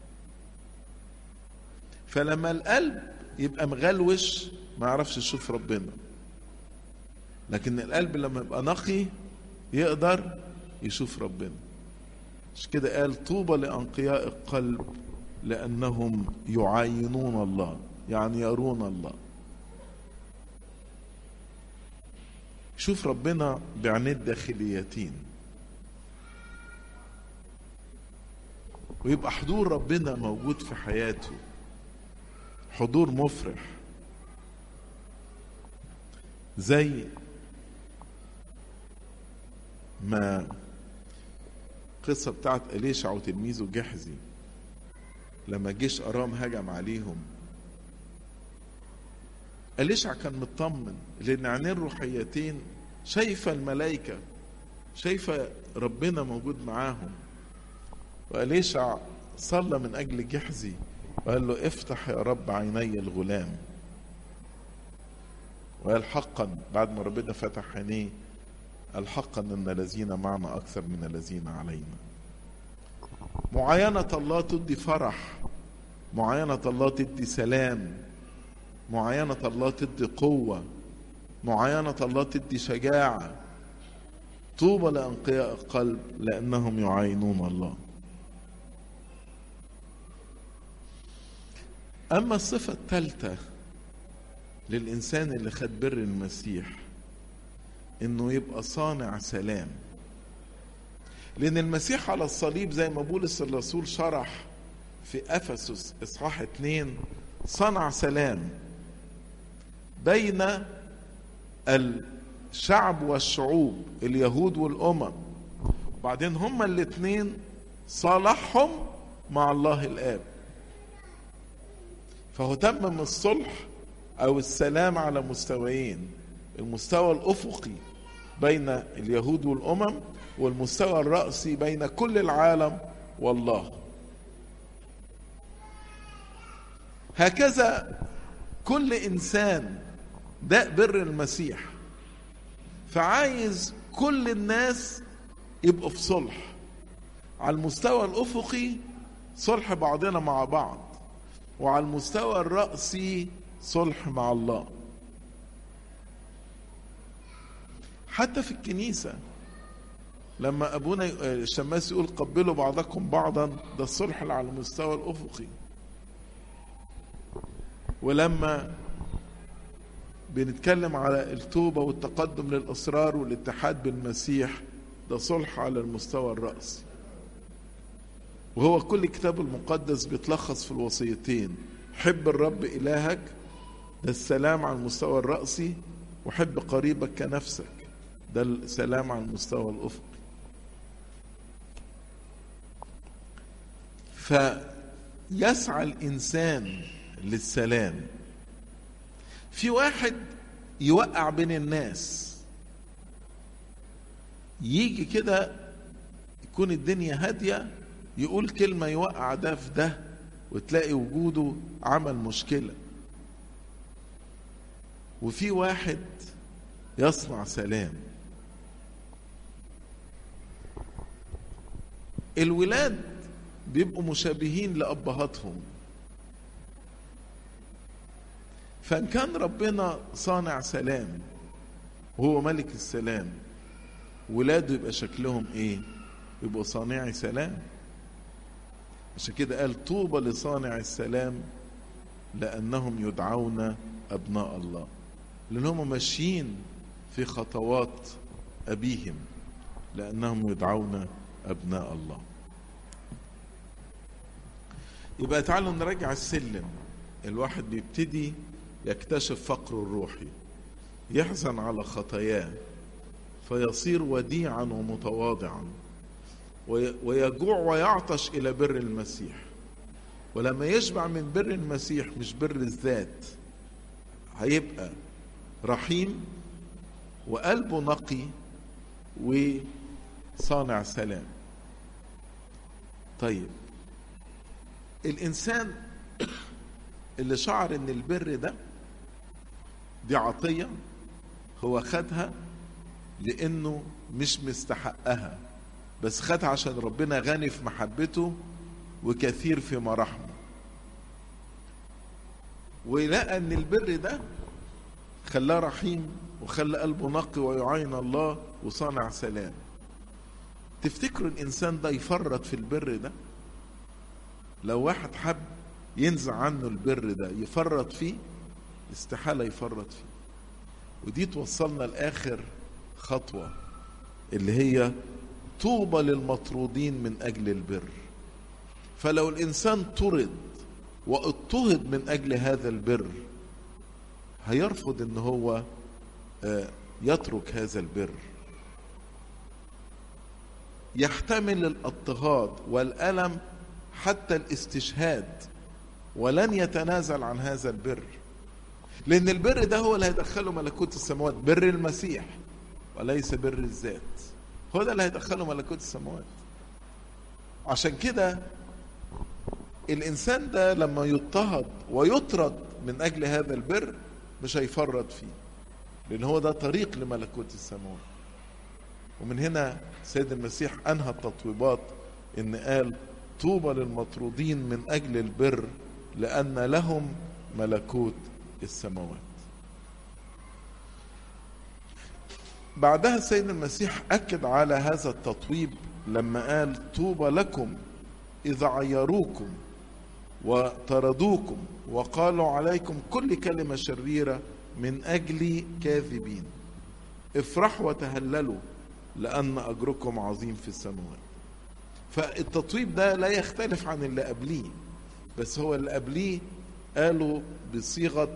فلما القلب يبقى مغلوش ما يعرفش يشوف ربنا لكن القلب لما يبقى نقي يقدر يشوف ربنا مش كده قال طوبى لأنقياء القلب لأنهم يعاينون الله يعني يرون الله شوف ربنا بعينيه الداخليتين ويبقى حضور ربنا موجود في حياته حضور مفرح زي ما القصة بتاعت إليشع وتلميذه جحزي لما جيش أرام هجم عليهم أليشع كان مطمن لأن عينين روحيتين شايفة الملائكة شايفة ربنا موجود معاهم وأليشع صلى من أجل جحزي وقال له افتح يا رب عيني الغلام وقال حقا بعد ما ربنا فتح عينيه قال حقا ان الذين معنا اكثر من الذين علينا معاينة الله تدي فرح معاينة الله تدي سلام معاينة الله تدي قوة معاينة الله تدي شجاعة طوبى لأنقياء القلب لأنهم يعاينون الله أما الصفة الثالثة للإنسان اللي خد بر المسيح إنه يبقى صانع سلام لأن المسيح على الصليب زي ما بولس الرسول شرح في أفسس إصحاح اتنين صنع سلام بين الشعب والشعوب اليهود والأمم وبعدين هما الاتنين صالحهم مع الله الآب فهو تمم الصلح او السلام على مستويين المستوى الافقي بين اليهود والامم والمستوى الراسي بين كل العالم والله هكذا كل انسان ده بر المسيح فعايز كل الناس يبقوا في صلح على المستوى الافقي صلح بعضنا مع بعض وعلى المستوى الرأسي صلح مع الله حتى في الكنيسة لما أبونا الشماس يقول قبلوا بعضكم بعضا ده الصلح اللي على المستوى الأفقي ولما بنتكلم على التوبة والتقدم للأسرار والاتحاد بالمسيح ده صلح على المستوى الرأسي وهو كل الكتاب المقدس بيتلخص في الوصيتين حب الرب إلهك ده السلام على المستوى الرأسي وحب قريبك كنفسك ده السلام على المستوى الأفقي فيسعى الإنسان للسلام في واحد يوقع بين الناس يجي كده يكون الدنيا هاديه يقول كلمه يوقع ده في ده وتلاقي وجوده عمل مشكله وفي واحد يصنع سلام الولاد بيبقوا مشابهين لابهاتهم فان كان ربنا صانع سلام وهو ملك السلام ولاده يبقى شكلهم ايه يبقوا صانعي سلام عشان كده قال طوبى لصانع السلام لانهم يدعون ابناء الله لان هم ماشيين في خطوات ابيهم لانهم يدعون ابناء الله يبقى تعالوا نراجع السلم الواحد بيبتدي يكتشف فقره الروحي يحزن على خطاياه فيصير وديعا ومتواضعا ويجوع ويعطش الى بر المسيح ولما يشبع من بر المسيح مش بر الذات هيبقى رحيم وقلبه نقي وصانع سلام طيب الانسان اللي شعر ان البر ده دي عطيه هو خدها لانه مش مستحقها بس خدها عشان ربنا غني في محبته وكثير في مراحمه ولقى ان البر ده خلاه رحيم وخلى قلبه نقي ويعين الله وصانع سلام تفتكروا الانسان ده يفرط في البر ده لو واحد حب ينزع عنه البر ده يفرط فيه استحاله يفرط فيه ودي توصلنا لاخر خطوه اللي هي طوبى للمطرودين من اجل البر فلو الانسان طرد واضطهد من اجل هذا البر هيرفض ان هو يترك هذا البر يحتمل الاضطهاد والالم حتى الاستشهاد ولن يتنازل عن هذا البر لان البر ده هو اللي هيدخله ملكوت السماوات بر المسيح وليس بر الذات هو ده اللي هيدخله ملكوت السماوات عشان كده الانسان ده لما يضطهد ويطرد من اجل هذا البر مش هيفرط فيه لان هو ده طريق لملكوت السماوات ومن هنا سيد المسيح انهى التطويبات ان قال طوبى للمطرودين من اجل البر لان لهم ملكوت السماوات بعدها السيد المسيح اكد على هذا التطويب لما قال طوبى لكم اذا عيروكم وطردوكم وقالوا عليكم كل كلمه شريره من اجل كاذبين افرحوا وتهللوا لان اجركم عظيم في السماوات فالتطويب ده لا يختلف عن اللي قبليه بس هو اللي قبليه قالوا بصيغه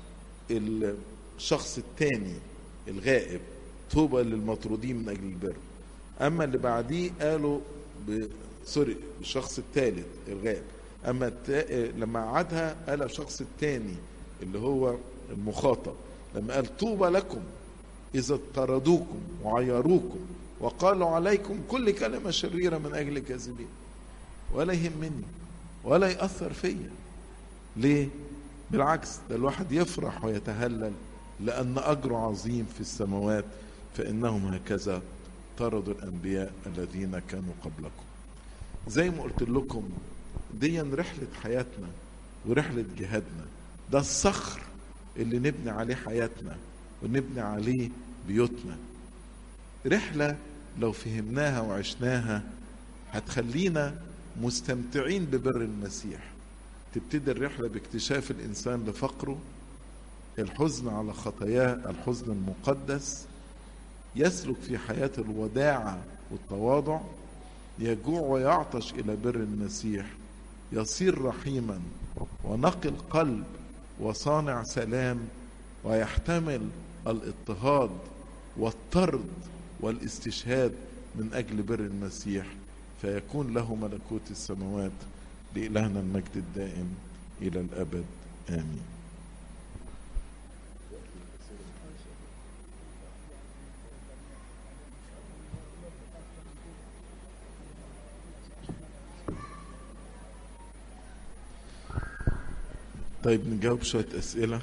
الشخص الثاني الغائب طوبى للمطرودين من اجل البر اما اللي بعديه قالوا ب... سوري بالشخص الثالث الغائب اما الت... لما عادها قال الشخص الثاني اللي هو المخاطب لما قال طوبى لكم اذا اطردوكم وعيروكم وقالوا عليكم كل كلمه شريره من اجل كاذبين ولا يهمني ولا ياثر فيا ليه بالعكس ده الواحد يفرح ويتهلل لان اجره عظيم في السماوات فانهم هكذا طردوا الانبياء الذين كانوا قبلكم زي ما قلت لكم دي رحله حياتنا ورحلة جهادنا ده الصخر اللي نبني عليه حياتنا ونبني عليه بيوتنا رحلة لو فهمناها وعشناها هتخلينا مستمتعين ببر المسيح تبتدي الرحلة باكتشاف الإنسان لفقره الحزن على خطاياه الحزن المقدس يسلك في حياة الوداعة والتواضع يجوع ويعطش إلى بر المسيح يصير رحيما ونقي القلب وصانع سلام ويحتمل الاضطهاد والطرد والاستشهاد من أجل بر المسيح فيكون له ملكوت السماوات لإلهنا المجد الدائم إلى الأبد آمين طيب نجاوب شوية أسئلة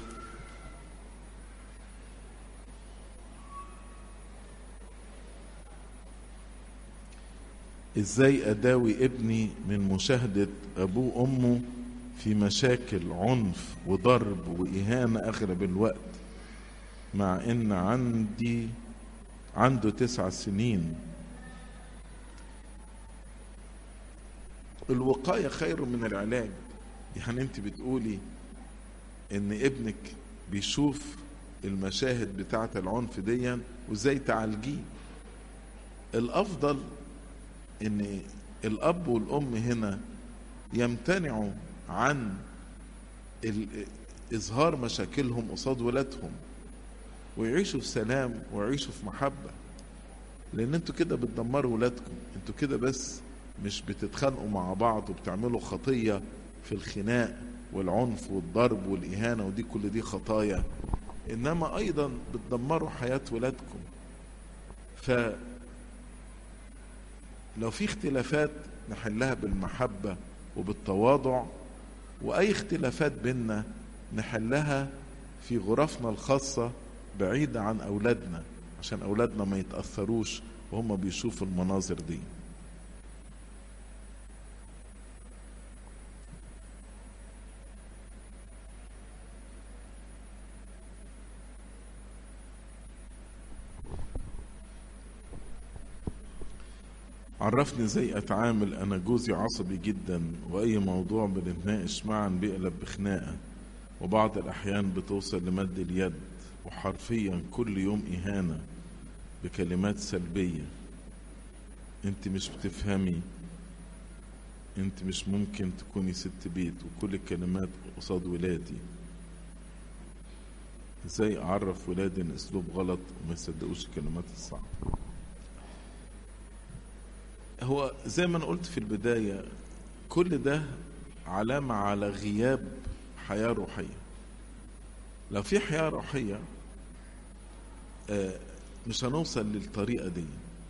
ازاي اداوي ابني من مشاهدة ابوه وامه في مشاكل عنف وضرب واهانة اغلب الوقت مع ان عندي عنده تسع سنين الوقاية خير من العلاج يعني انت بتقولي ان ابنك بيشوف المشاهد بتاعة العنف ديا وازاي تعالجيه الافضل ان الاب والام هنا يمتنعوا عن اظهار مشاكلهم قصاد ولادهم ويعيشوا في سلام ويعيشوا في محبه لان انتوا كده بتدمروا ولادكم انتوا كده بس مش بتتخانقوا مع بعض وبتعملوا خطيه في الخناق والعنف والضرب والاهانه ودي كل دي خطايا انما ايضا بتدمروا حياه ولادكم ف لو في اختلافات نحلها بالمحبة وبالتواضع وأي اختلافات بينا نحلها في غرفنا الخاصة بعيدة عن أولادنا عشان أولادنا ما يتأثروش وهم بيشوفوا المناظر دي عرفني ازاي اتعامل انا جوزي عصبي جدا واي موضوع بنتناقش معا بيقلب بخناقه وبعض الاحيان بتوصل لمد اليد وحرفيا كل يوم اهانه بكلمات سلبيه انت مش بتفهمي انت مش ممكن تكوني ست بيت وكل الكلمات قصاد ولادي ازاي اعرف ولادي ان اسلوب غلط وما يصدقوش الكلمات الصعبه هو زي ما انا قلت في البداية كل ده علامة على غياب حياة روحية لو في حياة روحية مش هنوصل للطريقة دي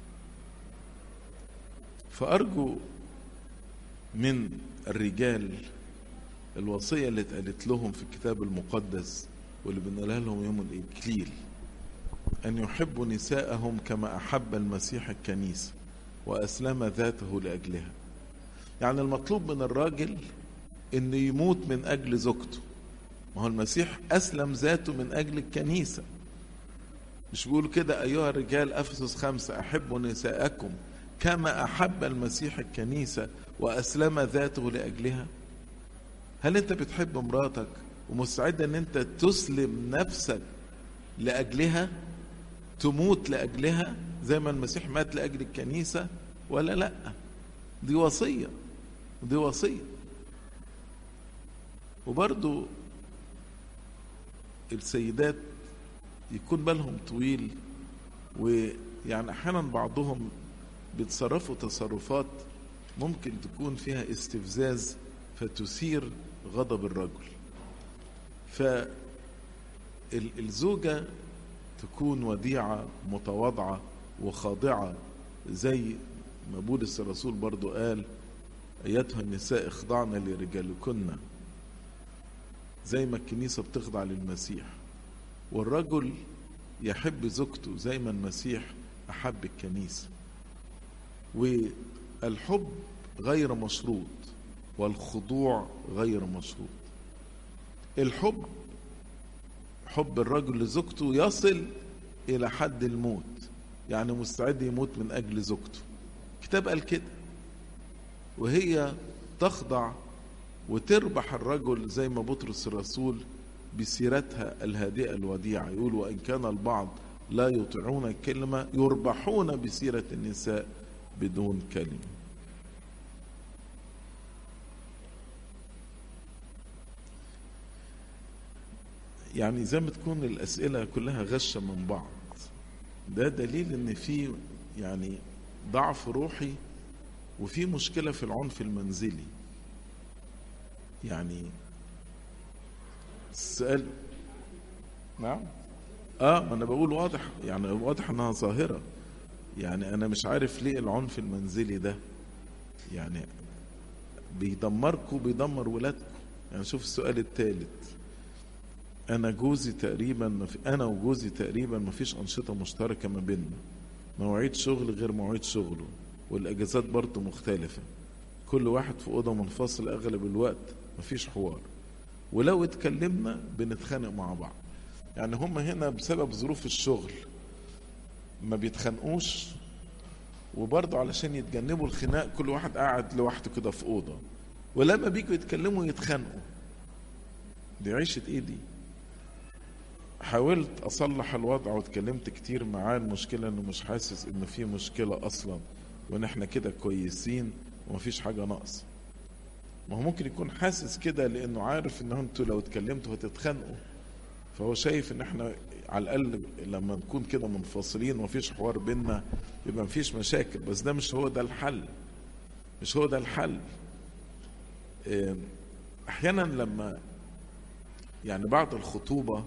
فأرجو من الرجال الوصية اللي اتقالت لهم في الكتاب المقدس واللي بنقولها لهم يوم الإكليل أن يحبوا نساءهم كما أحب المسيح الكنيسة وأسلم ذاته لأجلها يعني المطلوب من الراجل أنه يموت من أجل زوجته ما هو المسيح أسلم ذاته من أجل الكنيسة مش بيقول كده أيها الرجال أفسس خمسة أحبوا نساءكم كما أحب المسيح الكنيسة وأسلم ذاته لأجلها هل أنت بتحب مراتك ومستعد أن أنت تسلم نفسك لأجلها تموت لأجلها زي ما المسيح مات لأجل الكنيسة ولا لا دي وصية دي وصية وبرضو السيدات يكون بالهم طويل ويعني أحيانا بعضهم بيتصرفوا تصرفات ممكن تكون فيها استفزاز فتثير غضب الرجل فالزوجة تكون وديعة متواضعة وخاضعة زي ما بولس الرسول برضو قال أيتها النساء اخضعن لرجالكن زي ما الكنيسة بتخضع للمسيح والرجل يحب زوجته زي ما المسيح أحب الكنيسة والحب غير مشروط والخضوع غير مشروط الحب حب الرجل لزوجته يصل الى حد الموت يعني مستعد يموت من اجل زوجته كتاب قال كده وهي تخضع وتربح الرجل زي ما بطرس الرسول بسيرتها الهادئة الوديعة يقول وإن كان البعض لا يطيعون الكلمة يربحون بسيرة النساء بدون كلمة يعني زي ما تكون الأسئلة كلها غشة من بعض ده دليل ان في يعني ضعف روحي وفي مشكلة في العنف المنزلي يعني السؤال نعم اه ما انا بقول واضح يعني واضح انها ظاهرة يعني انا مش عارف ليه العنف المنزلي ده يعني بيدمركم بيدمر ولادكم يعني شوف السؤال الثالث انا جوزي تقريبا ما في انا وجوزي تقريبا ما فيش انشطه مشتركه ما بيننا مواعيد شغل غير مواعيد شغله والاجازات برضه مختلفه كل واحد في اوضه منفصل اغلب الوقت ما فيش حوار ولو اتكلمنا بنتخانق مع بعض يعني هم هنا بسبب ظروف الشغل ما بيتخانقوش وبرضه علشان يتجنبوا الخناق كل واحد قاعد لوحده كده في اوضه ولما بيجوا يتكلموا يتخانقوا دي عيشه ايه دي حاولت اصلح الوضع واتكلمت كتير معاه المشكله انه مش حاسس انه في مشكله اصلا وان احنا كده كويسين ومفيش حاجه ناقصه ما هو ممكن يكون حاسس كده لانه عارف ان انتوا لو اتكلمتوا هتتخانقوا فهو شايف ان احنا على الاقل لما نكون كده منفصلين ومفيش حوار بينا يبقى مفيش مشاكل بس ده مش هو ده الحل مش هو ده الحل احيانا لما يعني بعد الخطوبه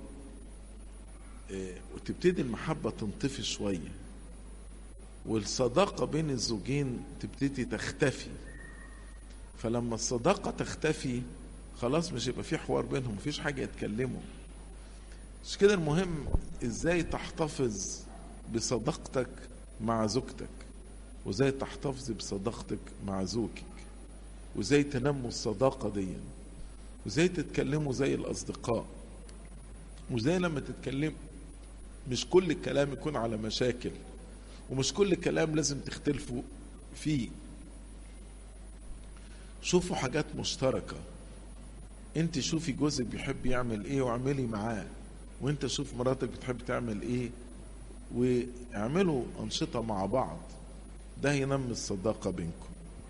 وتبتدي المحبة تنطفي شوية والصداقة بين الزوجين تبتدي تختفي فلما الصداقة تختفي خلاص مش يبقى في حوار بينهم مفيش حاجة يتكلموا مش كده المهم ازاي تحتفظ بصداقتك مع زوجتك وازاي تحتفظي بصداقتك مع زوجك وازاي تنموا الصداقة دي وازاي تتكلموا زي الأصدقاء وزي لما تتكلم مش كل الكلام يكون على مشاكل ومش كل الكلام لازم تختلفوا فيه شوفوا حاجات مشتركة انت شوفي جوزك بيحب يعمل ايه واعملي معاه وانت شوف مراتك بتحب تعمل ايه واعملوا انشطة مع بعض ده ينمي الصداقة بينكم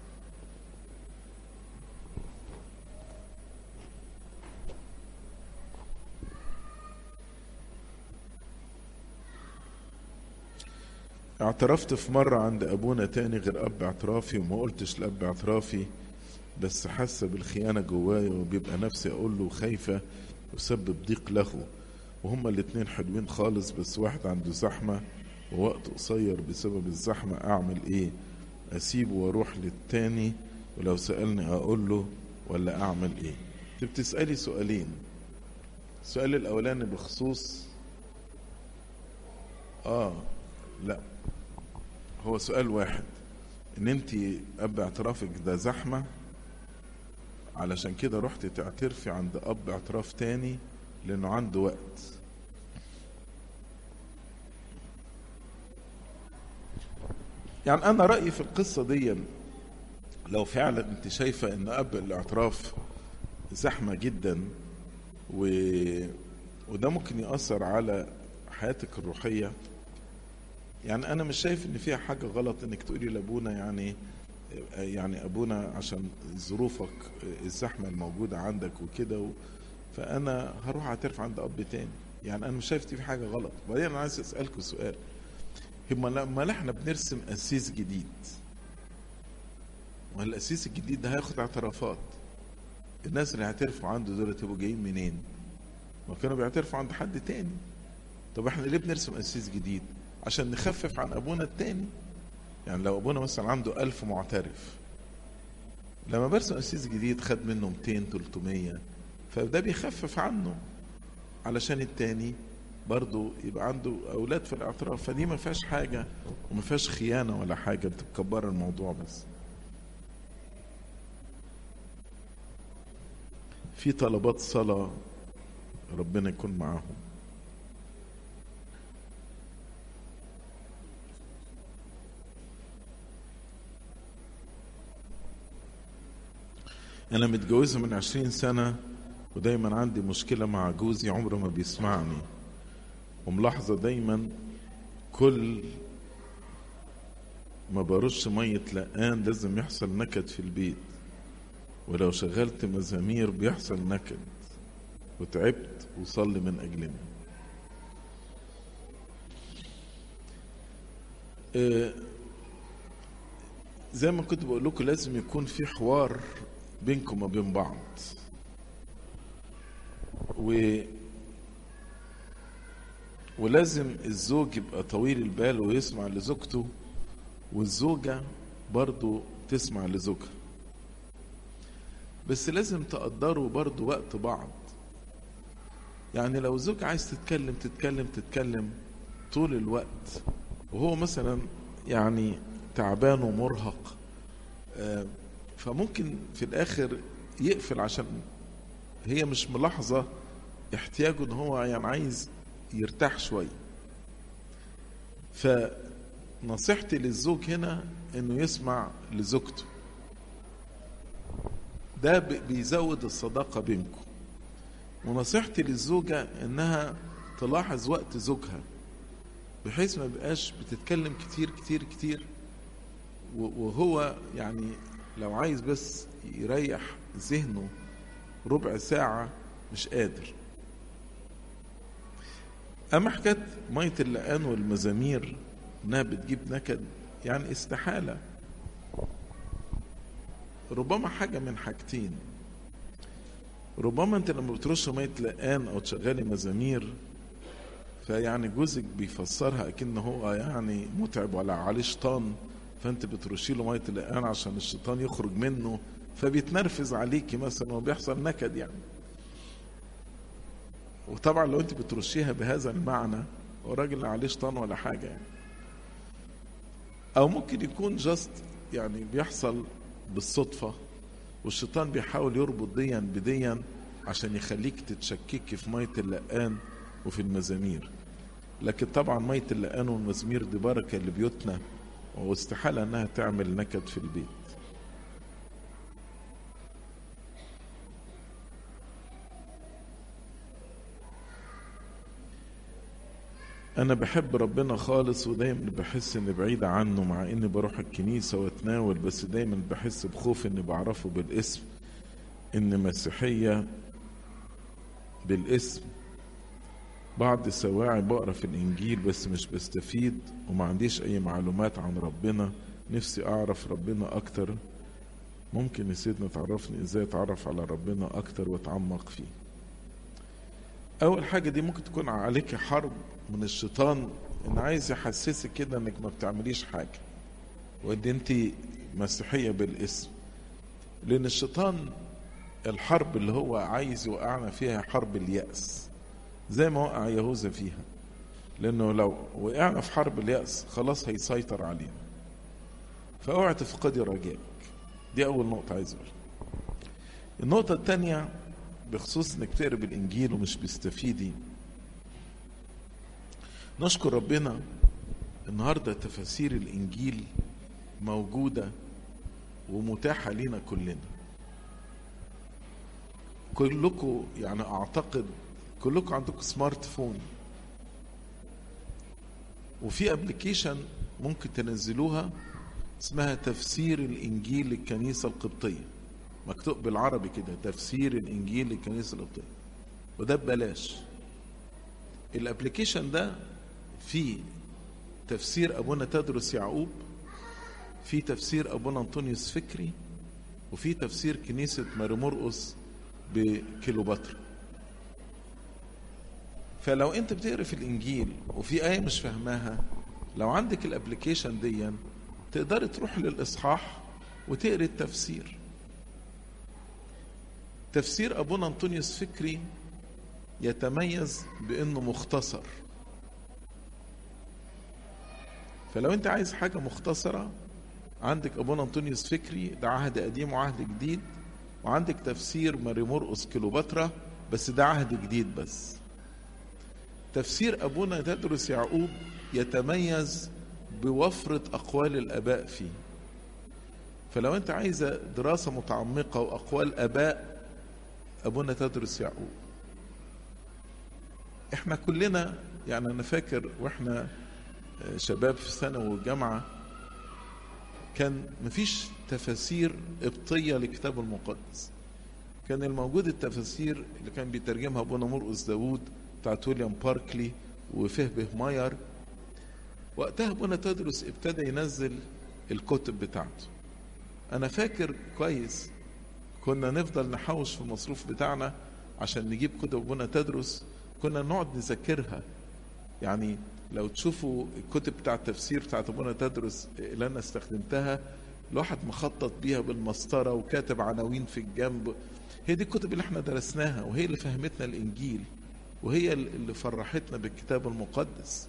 اعترفت في مرة عند أبونا تاني غير أب اعترافي وما قلتش لأب اعترافي بس حاسة بالخيانة جوايا وبيبقى نفسي أقول له خايفة وسبب ضيق له وهما الاتنين حلوين خالص بس واحد عنده زحمة ووقت قصير بسبب الزحمة أعمل إيه أسيبه وأروح للتاني ولو سألني أقول له ولا أعمل إيه أنت بتسألي سؤالين السؤال الأولاني بخصوص آه لا هو سؤال واحد ان انت اب اعترافك ده زحمة علشان كده رحت تعترفي عند اب اعتراف تاني لانه عنده وقت يعني انا رأيي في القصة دي لو فعلا انت شايفة ان اب الاعتراف زحمة جدا و... وده ممكن يأثر على حياتك الروحية يعني انا مش شايف ان فيها حاجه غلط انك تقولي لابونا يعني يعني ابونا عشان ظروفك الزحمه الموجوده عندك وكده و... فانا هروح اعترف عند اب تاني يعني انا مش شايف في حاجه غلط بعدين انا عايز اسالكم سؤال هم لما احنا بنرسم قسيس جديد والقسيس الجديد ده هياخد اعترافات الناس اللي هيعترفوا عنده دول تبقوا جايين منين؟ ما كانوا بيعترفوا عند حد تاني طب احنا ليه بنرسم قسيس جديد؟ عشان نخفف عن ابونا التاني يعني لو ابونا مثلا عنده ألف معترف لما برسم قسيس جديد خد منه 200 300 فده بيخفف عنه علشان التاني برضه يبقى عنده اولاد في الاعتراف فدي ما فيهاش حاجه وما فيهاش خيانه ولا حاجه بتكبر الموضوع بس في طلبات صلاه ربنا يكون معاهم أنا متجوزة من عشرين سنة ودايما عندي مشكلة مع جوزي عمره ما بيسمعني وملاحظة دايما كل ما برش مية لقان لازم يحصل نكد في البيت ولو شغلت مزامير بيحصل نكد وتعبت وصلي من أجلنا آه زي ما كنت بقول لكم لازم يكون في حوار بينكم وبين بعض و ولازم الزوج يبقى طويل البال ويسمع لزوجته والزوجة برضو تسمع لزوجها بس لازم تقدروا برضو وقت بعض يعني لو الزوج عايز تتكلم تتكلم تتكلم طول الوقت وهو مثلا يعني تعبان ومرهق فممكن في الاخر يقفل عشان هي مش ملاحظة احتياجه ان هو يعني عايز يرتاح شوية فنصيحتي للزوج هنا انه يسمع لزوجته ده بيزود الصداقة بينكم ونصيحتي للزوجة انها تلاحظ وقت زوجها بحيث ما بقاش بتتكلم كتير كتير كتير وهو يعني لو عايز بس يريح ذهنه ربع ساعة مش قادر أما حكاية مية اللقان والمزامير إنها بتجيب نكد يعني استحالة ربما حاجة من حاجتين ربما أنت لما بترش مية لقان أو تشغلي مزامير فيعني جوزك بيفسرها أكن هو يعني متعب ولا عليه شيطان فأنت بترشي له مية اللقان عشان الشيطان يخرج منه فبيتنرفز عليكي مثلا وبيحصل نكد يعني وطبعا لو انت بترشيها بهذا المعنى هو راجل عليه شيطان ولا حاجه يعني او ممكن يكون جاست يعني بيحصل بالصدفه والشيطان بيحاول يربط ديا بديا عشان يخليك تتشككي في ميه اللقان وفي المزامير لكن طبعا ميه اللقان والمزامير دي بركه لبيوتنا واستحاله انها تعمل نكد في البيت أنا بحب ربنا خالص ودايما بحس إني بعيد عنه مع إني بروح الكنيسة وأتناول بس دايما بحس بخوف إني بعرفه بالاسم إن مسيحية بالاسم بعض سواعي بقرا في الإنجيل بس مش بستفيد وما عنديش أي معلومات عن ربنا نفسي أعرف ربنا أكتر ممكن يا سيدنا تعرفني إزاي أتعرف على ربنا أكتر وأتعمق فيه أول حاجة دي ممكن تكون عليك حرب من الشيطان إن عايز يحسسك كده إنك ما بتعمليش حاجة وإن أنت مسيحية بالاسم لأن الشيطان الحرب اللي هو عايز يوقعنا فيها حرب اليأس زي ما وقع يهوذا فيها لأنه لو وقعنا في حرب اليأس خلاص هيسيطر علينا فاوعى تفقدي رجائك دي أول نقطة عايز أقولها النقطة الثانية بخصوص انك تقرب الانجيل ومش بتستفيدي نشكر ربنا النهارده تفاسير الانجيل موجوده ومتاحه لنا كلنا كلكم يعني اعتقد كلكم عندكم سمارت فون وفي ابلكيشن ممكن تنزلوها اسمها تفسير الانجيل للكنيسه القبطيه مكتوب بالعربي كده تفسير الانجيل للكنيسه القبطيه وده ببلاش الابلكيشن ده فيه تفسير ابونا تدرس يعقوب في تفسير ابونا انطونيوس فكري وفي تفسير كنيسه ماري مرقس بكيلوباترا فلو انت بتقرا في الانجيل وفي ايه مش فاهماها لو عندك الابلكيشن دي تقدر تروح للاصحاح وتقرا التفسير تفسير ابونا انطونيوس فكري يتميز بانه مختصر فلو انت عايز حاجه مختصره عندك ابونا انطونيوس فكري ده عهد قديم وعهد جديد وعندك تفسير ماري مرقس كيلوباترا بس ده عهد جديد بس تفسير أبونا تدرس يعقوب يتميز بوفرة أقوال الآباء فيه فلو أنت عايزة دراسة متعمقة وأقوال آباء أبونا تدرس يعقوب احنا كلنا يعني أنا فاكر وإحنا شباب في ثانوي والجامعة كان مفيش تفاسير قبطية للكتاب المقدس كان الموجود التفاسير اللي كان بيترجمها ابونا مرقس داوود بتاعت ويليام باركلي وفهبه ماير وقتها ابونا تدرس ابتدى ينزل الكتب بتاعته انا فاكر كويس كنا نفضل نحوش في المصروف بتاعنا عشان نجيب كتب ابونا تدرس كنا نقعد نذاكرها يعني لو تشوفوا الكتب بتاع التفسير بتاعت ابونا تدرس اللي انا استخدمتها الواحد مخطط بيها بالمسطره وكاتب عناوين في الجنب هي دي الكتب اللي احنا درسناها وهي اللي فهمتنا الانجيل وهي اللي فرحتنا بالكتاب المقدس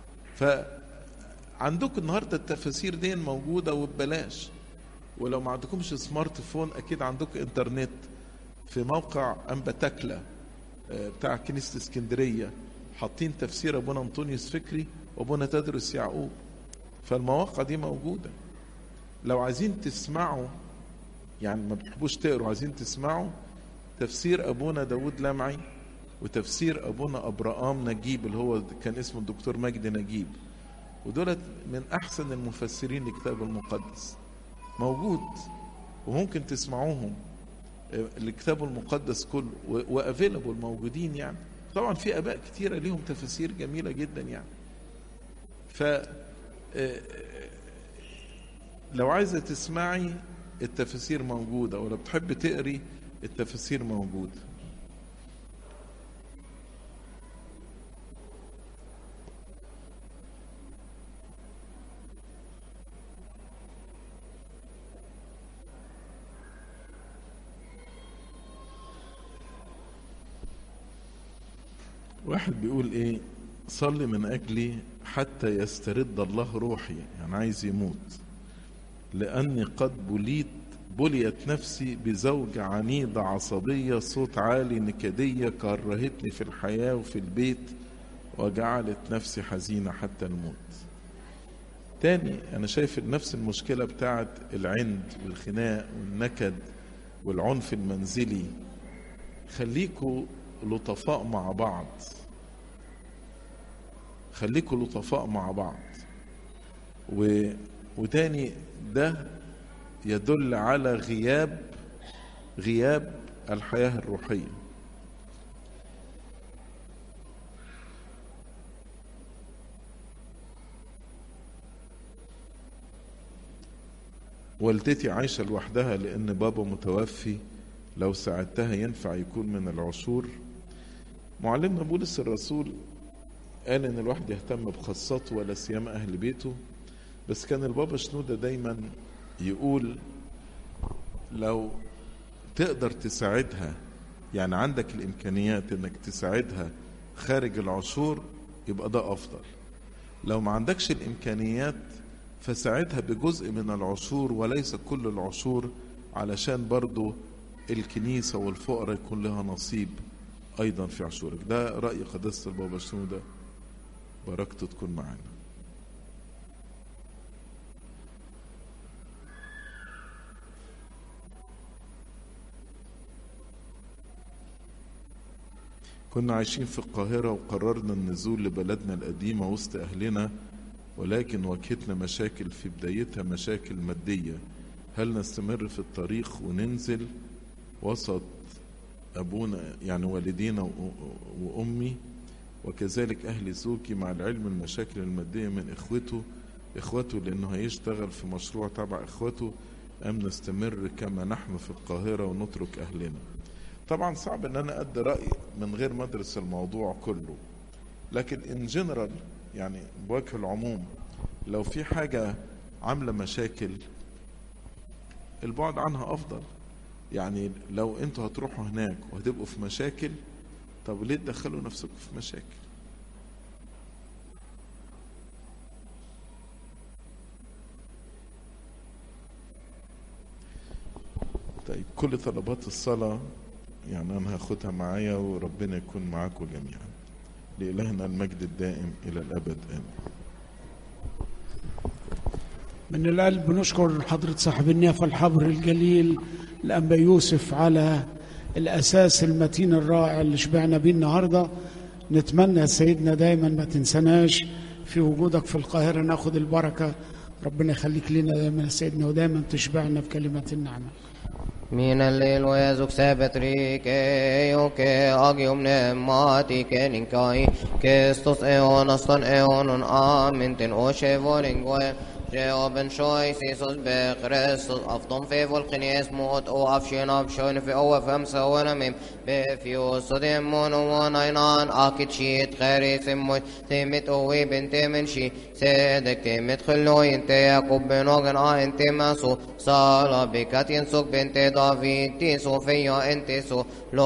فعندكم النهارده التفاسير دي موجوده وببلاش ولو ما عندكمش سمارت فون اكيد عندكم انترنت في موقع انبتاكلا بتاع كنيسه اسكندريه حاطين تفسير ابونا انطونيوس فكري وابونا تدرس يعقوب فالمواقع دي موجوده لو عايزين تسمعوا يعني ما بتحبوش تقروا عايزين تسمعوا تفسير ابونا داود لمعي وتفسير ابونا ابراام نجيب اللي هو كان اسمه الدكتور مجدي نجيب ودولت من احسن المفسرين للكتاب المقدس موجود وممكن تسمعوهم الكتاب المقدس كله وافيلابل موجودين يعني طبعا في اباء كتيره ليهم تفاسير جميله جدا يعني ف لو عايزه تسمعي التفاسير موجوده ولو بتحب تقري التفاسير موجوده واحد بيقول ايه صلي من اجلي حتى يسترد الله روحي يعني عايز يموت لاني قد بليت بليت نفسي بزوجة عنيدة عصبية صوت عالي نكدية كرهتني في الحياة وفي البيت وجعلت نفسي حزينة حتى الموت تاني أنا شايف نفس المشكلة بتاعت العند والخناق والنكد والعنف المنزلي خليكوا لطفاء مع بعض خليكوا لطفاء مع بعض و... وتاني ده يدل على غياب غياب الحياة الروحية والدتي عايشة لوحدها لأن بابا متوفي لو ساعدتها ينفع يكون من العشور معلمنا بولس الرسول قال ان الواحد يهتم بخاصته ولا سيما اهل بيته بس كان البابا شنودة دايما يقول لو تقدر تساعدها يعني عندك الامكانيات انك تساعدها خارج العشور يبقى ده افضل لو ما عندكش الامكانيات فساعدها بجزء من العشور وليس كل العشور علشان برضو الكنيسة والفقراء يكون لها نصيب أيضا في عشورك ده رأي قداسة البابا شنودة بركته تكون معنا كنا عايشين في القاهرة وقررنا النزول لبلدنا القديمة وسط أهلنا ولكن واجهتنا مشاكل في بدايتها مشاكل مادية هل نستمر في الطريق وننزل وسط أبونا يعني والدينا وأمي وكذلك أهل زوجي مع العلم المشاكل المادية من إخوته إخوته لأنه هيشتغل في مشروع تبع إخوته أم نستمر كما نحن في القاهرة ونترك أهلنا طبعا صعب ان انا ادي راي من غير ما ادرس الموضوع كله لكن ان جنرال يعني بوجه العموم لو في حاجه عامله مشاكل البعد عنها افضل يعني لو انتوا هتروحوا هناك وهتبقوا في مشاكل طب ليه تدخلوا نفسكم في مشاكل طيب كل طلبات الصلاه يعني انا هاخدها معايا وربنا يكون معاكم جميعا لإلهنا المجد الدائم إلى الأبد آمين من القلب نشكر حضرة صاحب النيافة الحبر الجليل الأنبا يوسف على الأساس المتين الرائع اللي شبعنا بيه النهاردة نتمنى يا سيدنا دايما ما تنسناش في وجودك في القاهرة ناخد البركة ربنا يخليك لنا دايما يا سيدنا ودايما تشبعنا بكلمة النعمة من الليل ويزوك سابت ريكي يوكي أجيوم نماتي كننكاي كستوس إيون أستون إيون آمن تن أوشي فولينغوي جاوبن شوي سيسوس بخريستوس أفضل في فولقنيس موت أو أفشين أبشون في أو فهم سوانا ميم بفيو صديمون وناينان أكيد شيت خيري سموت تيمت أوي بنت من شي سيدك تيمت خلو انت يعقوب بن اوغن آه انت ماسو صالا بكات ينسوك بنت دافيد تيسو فيا انت سو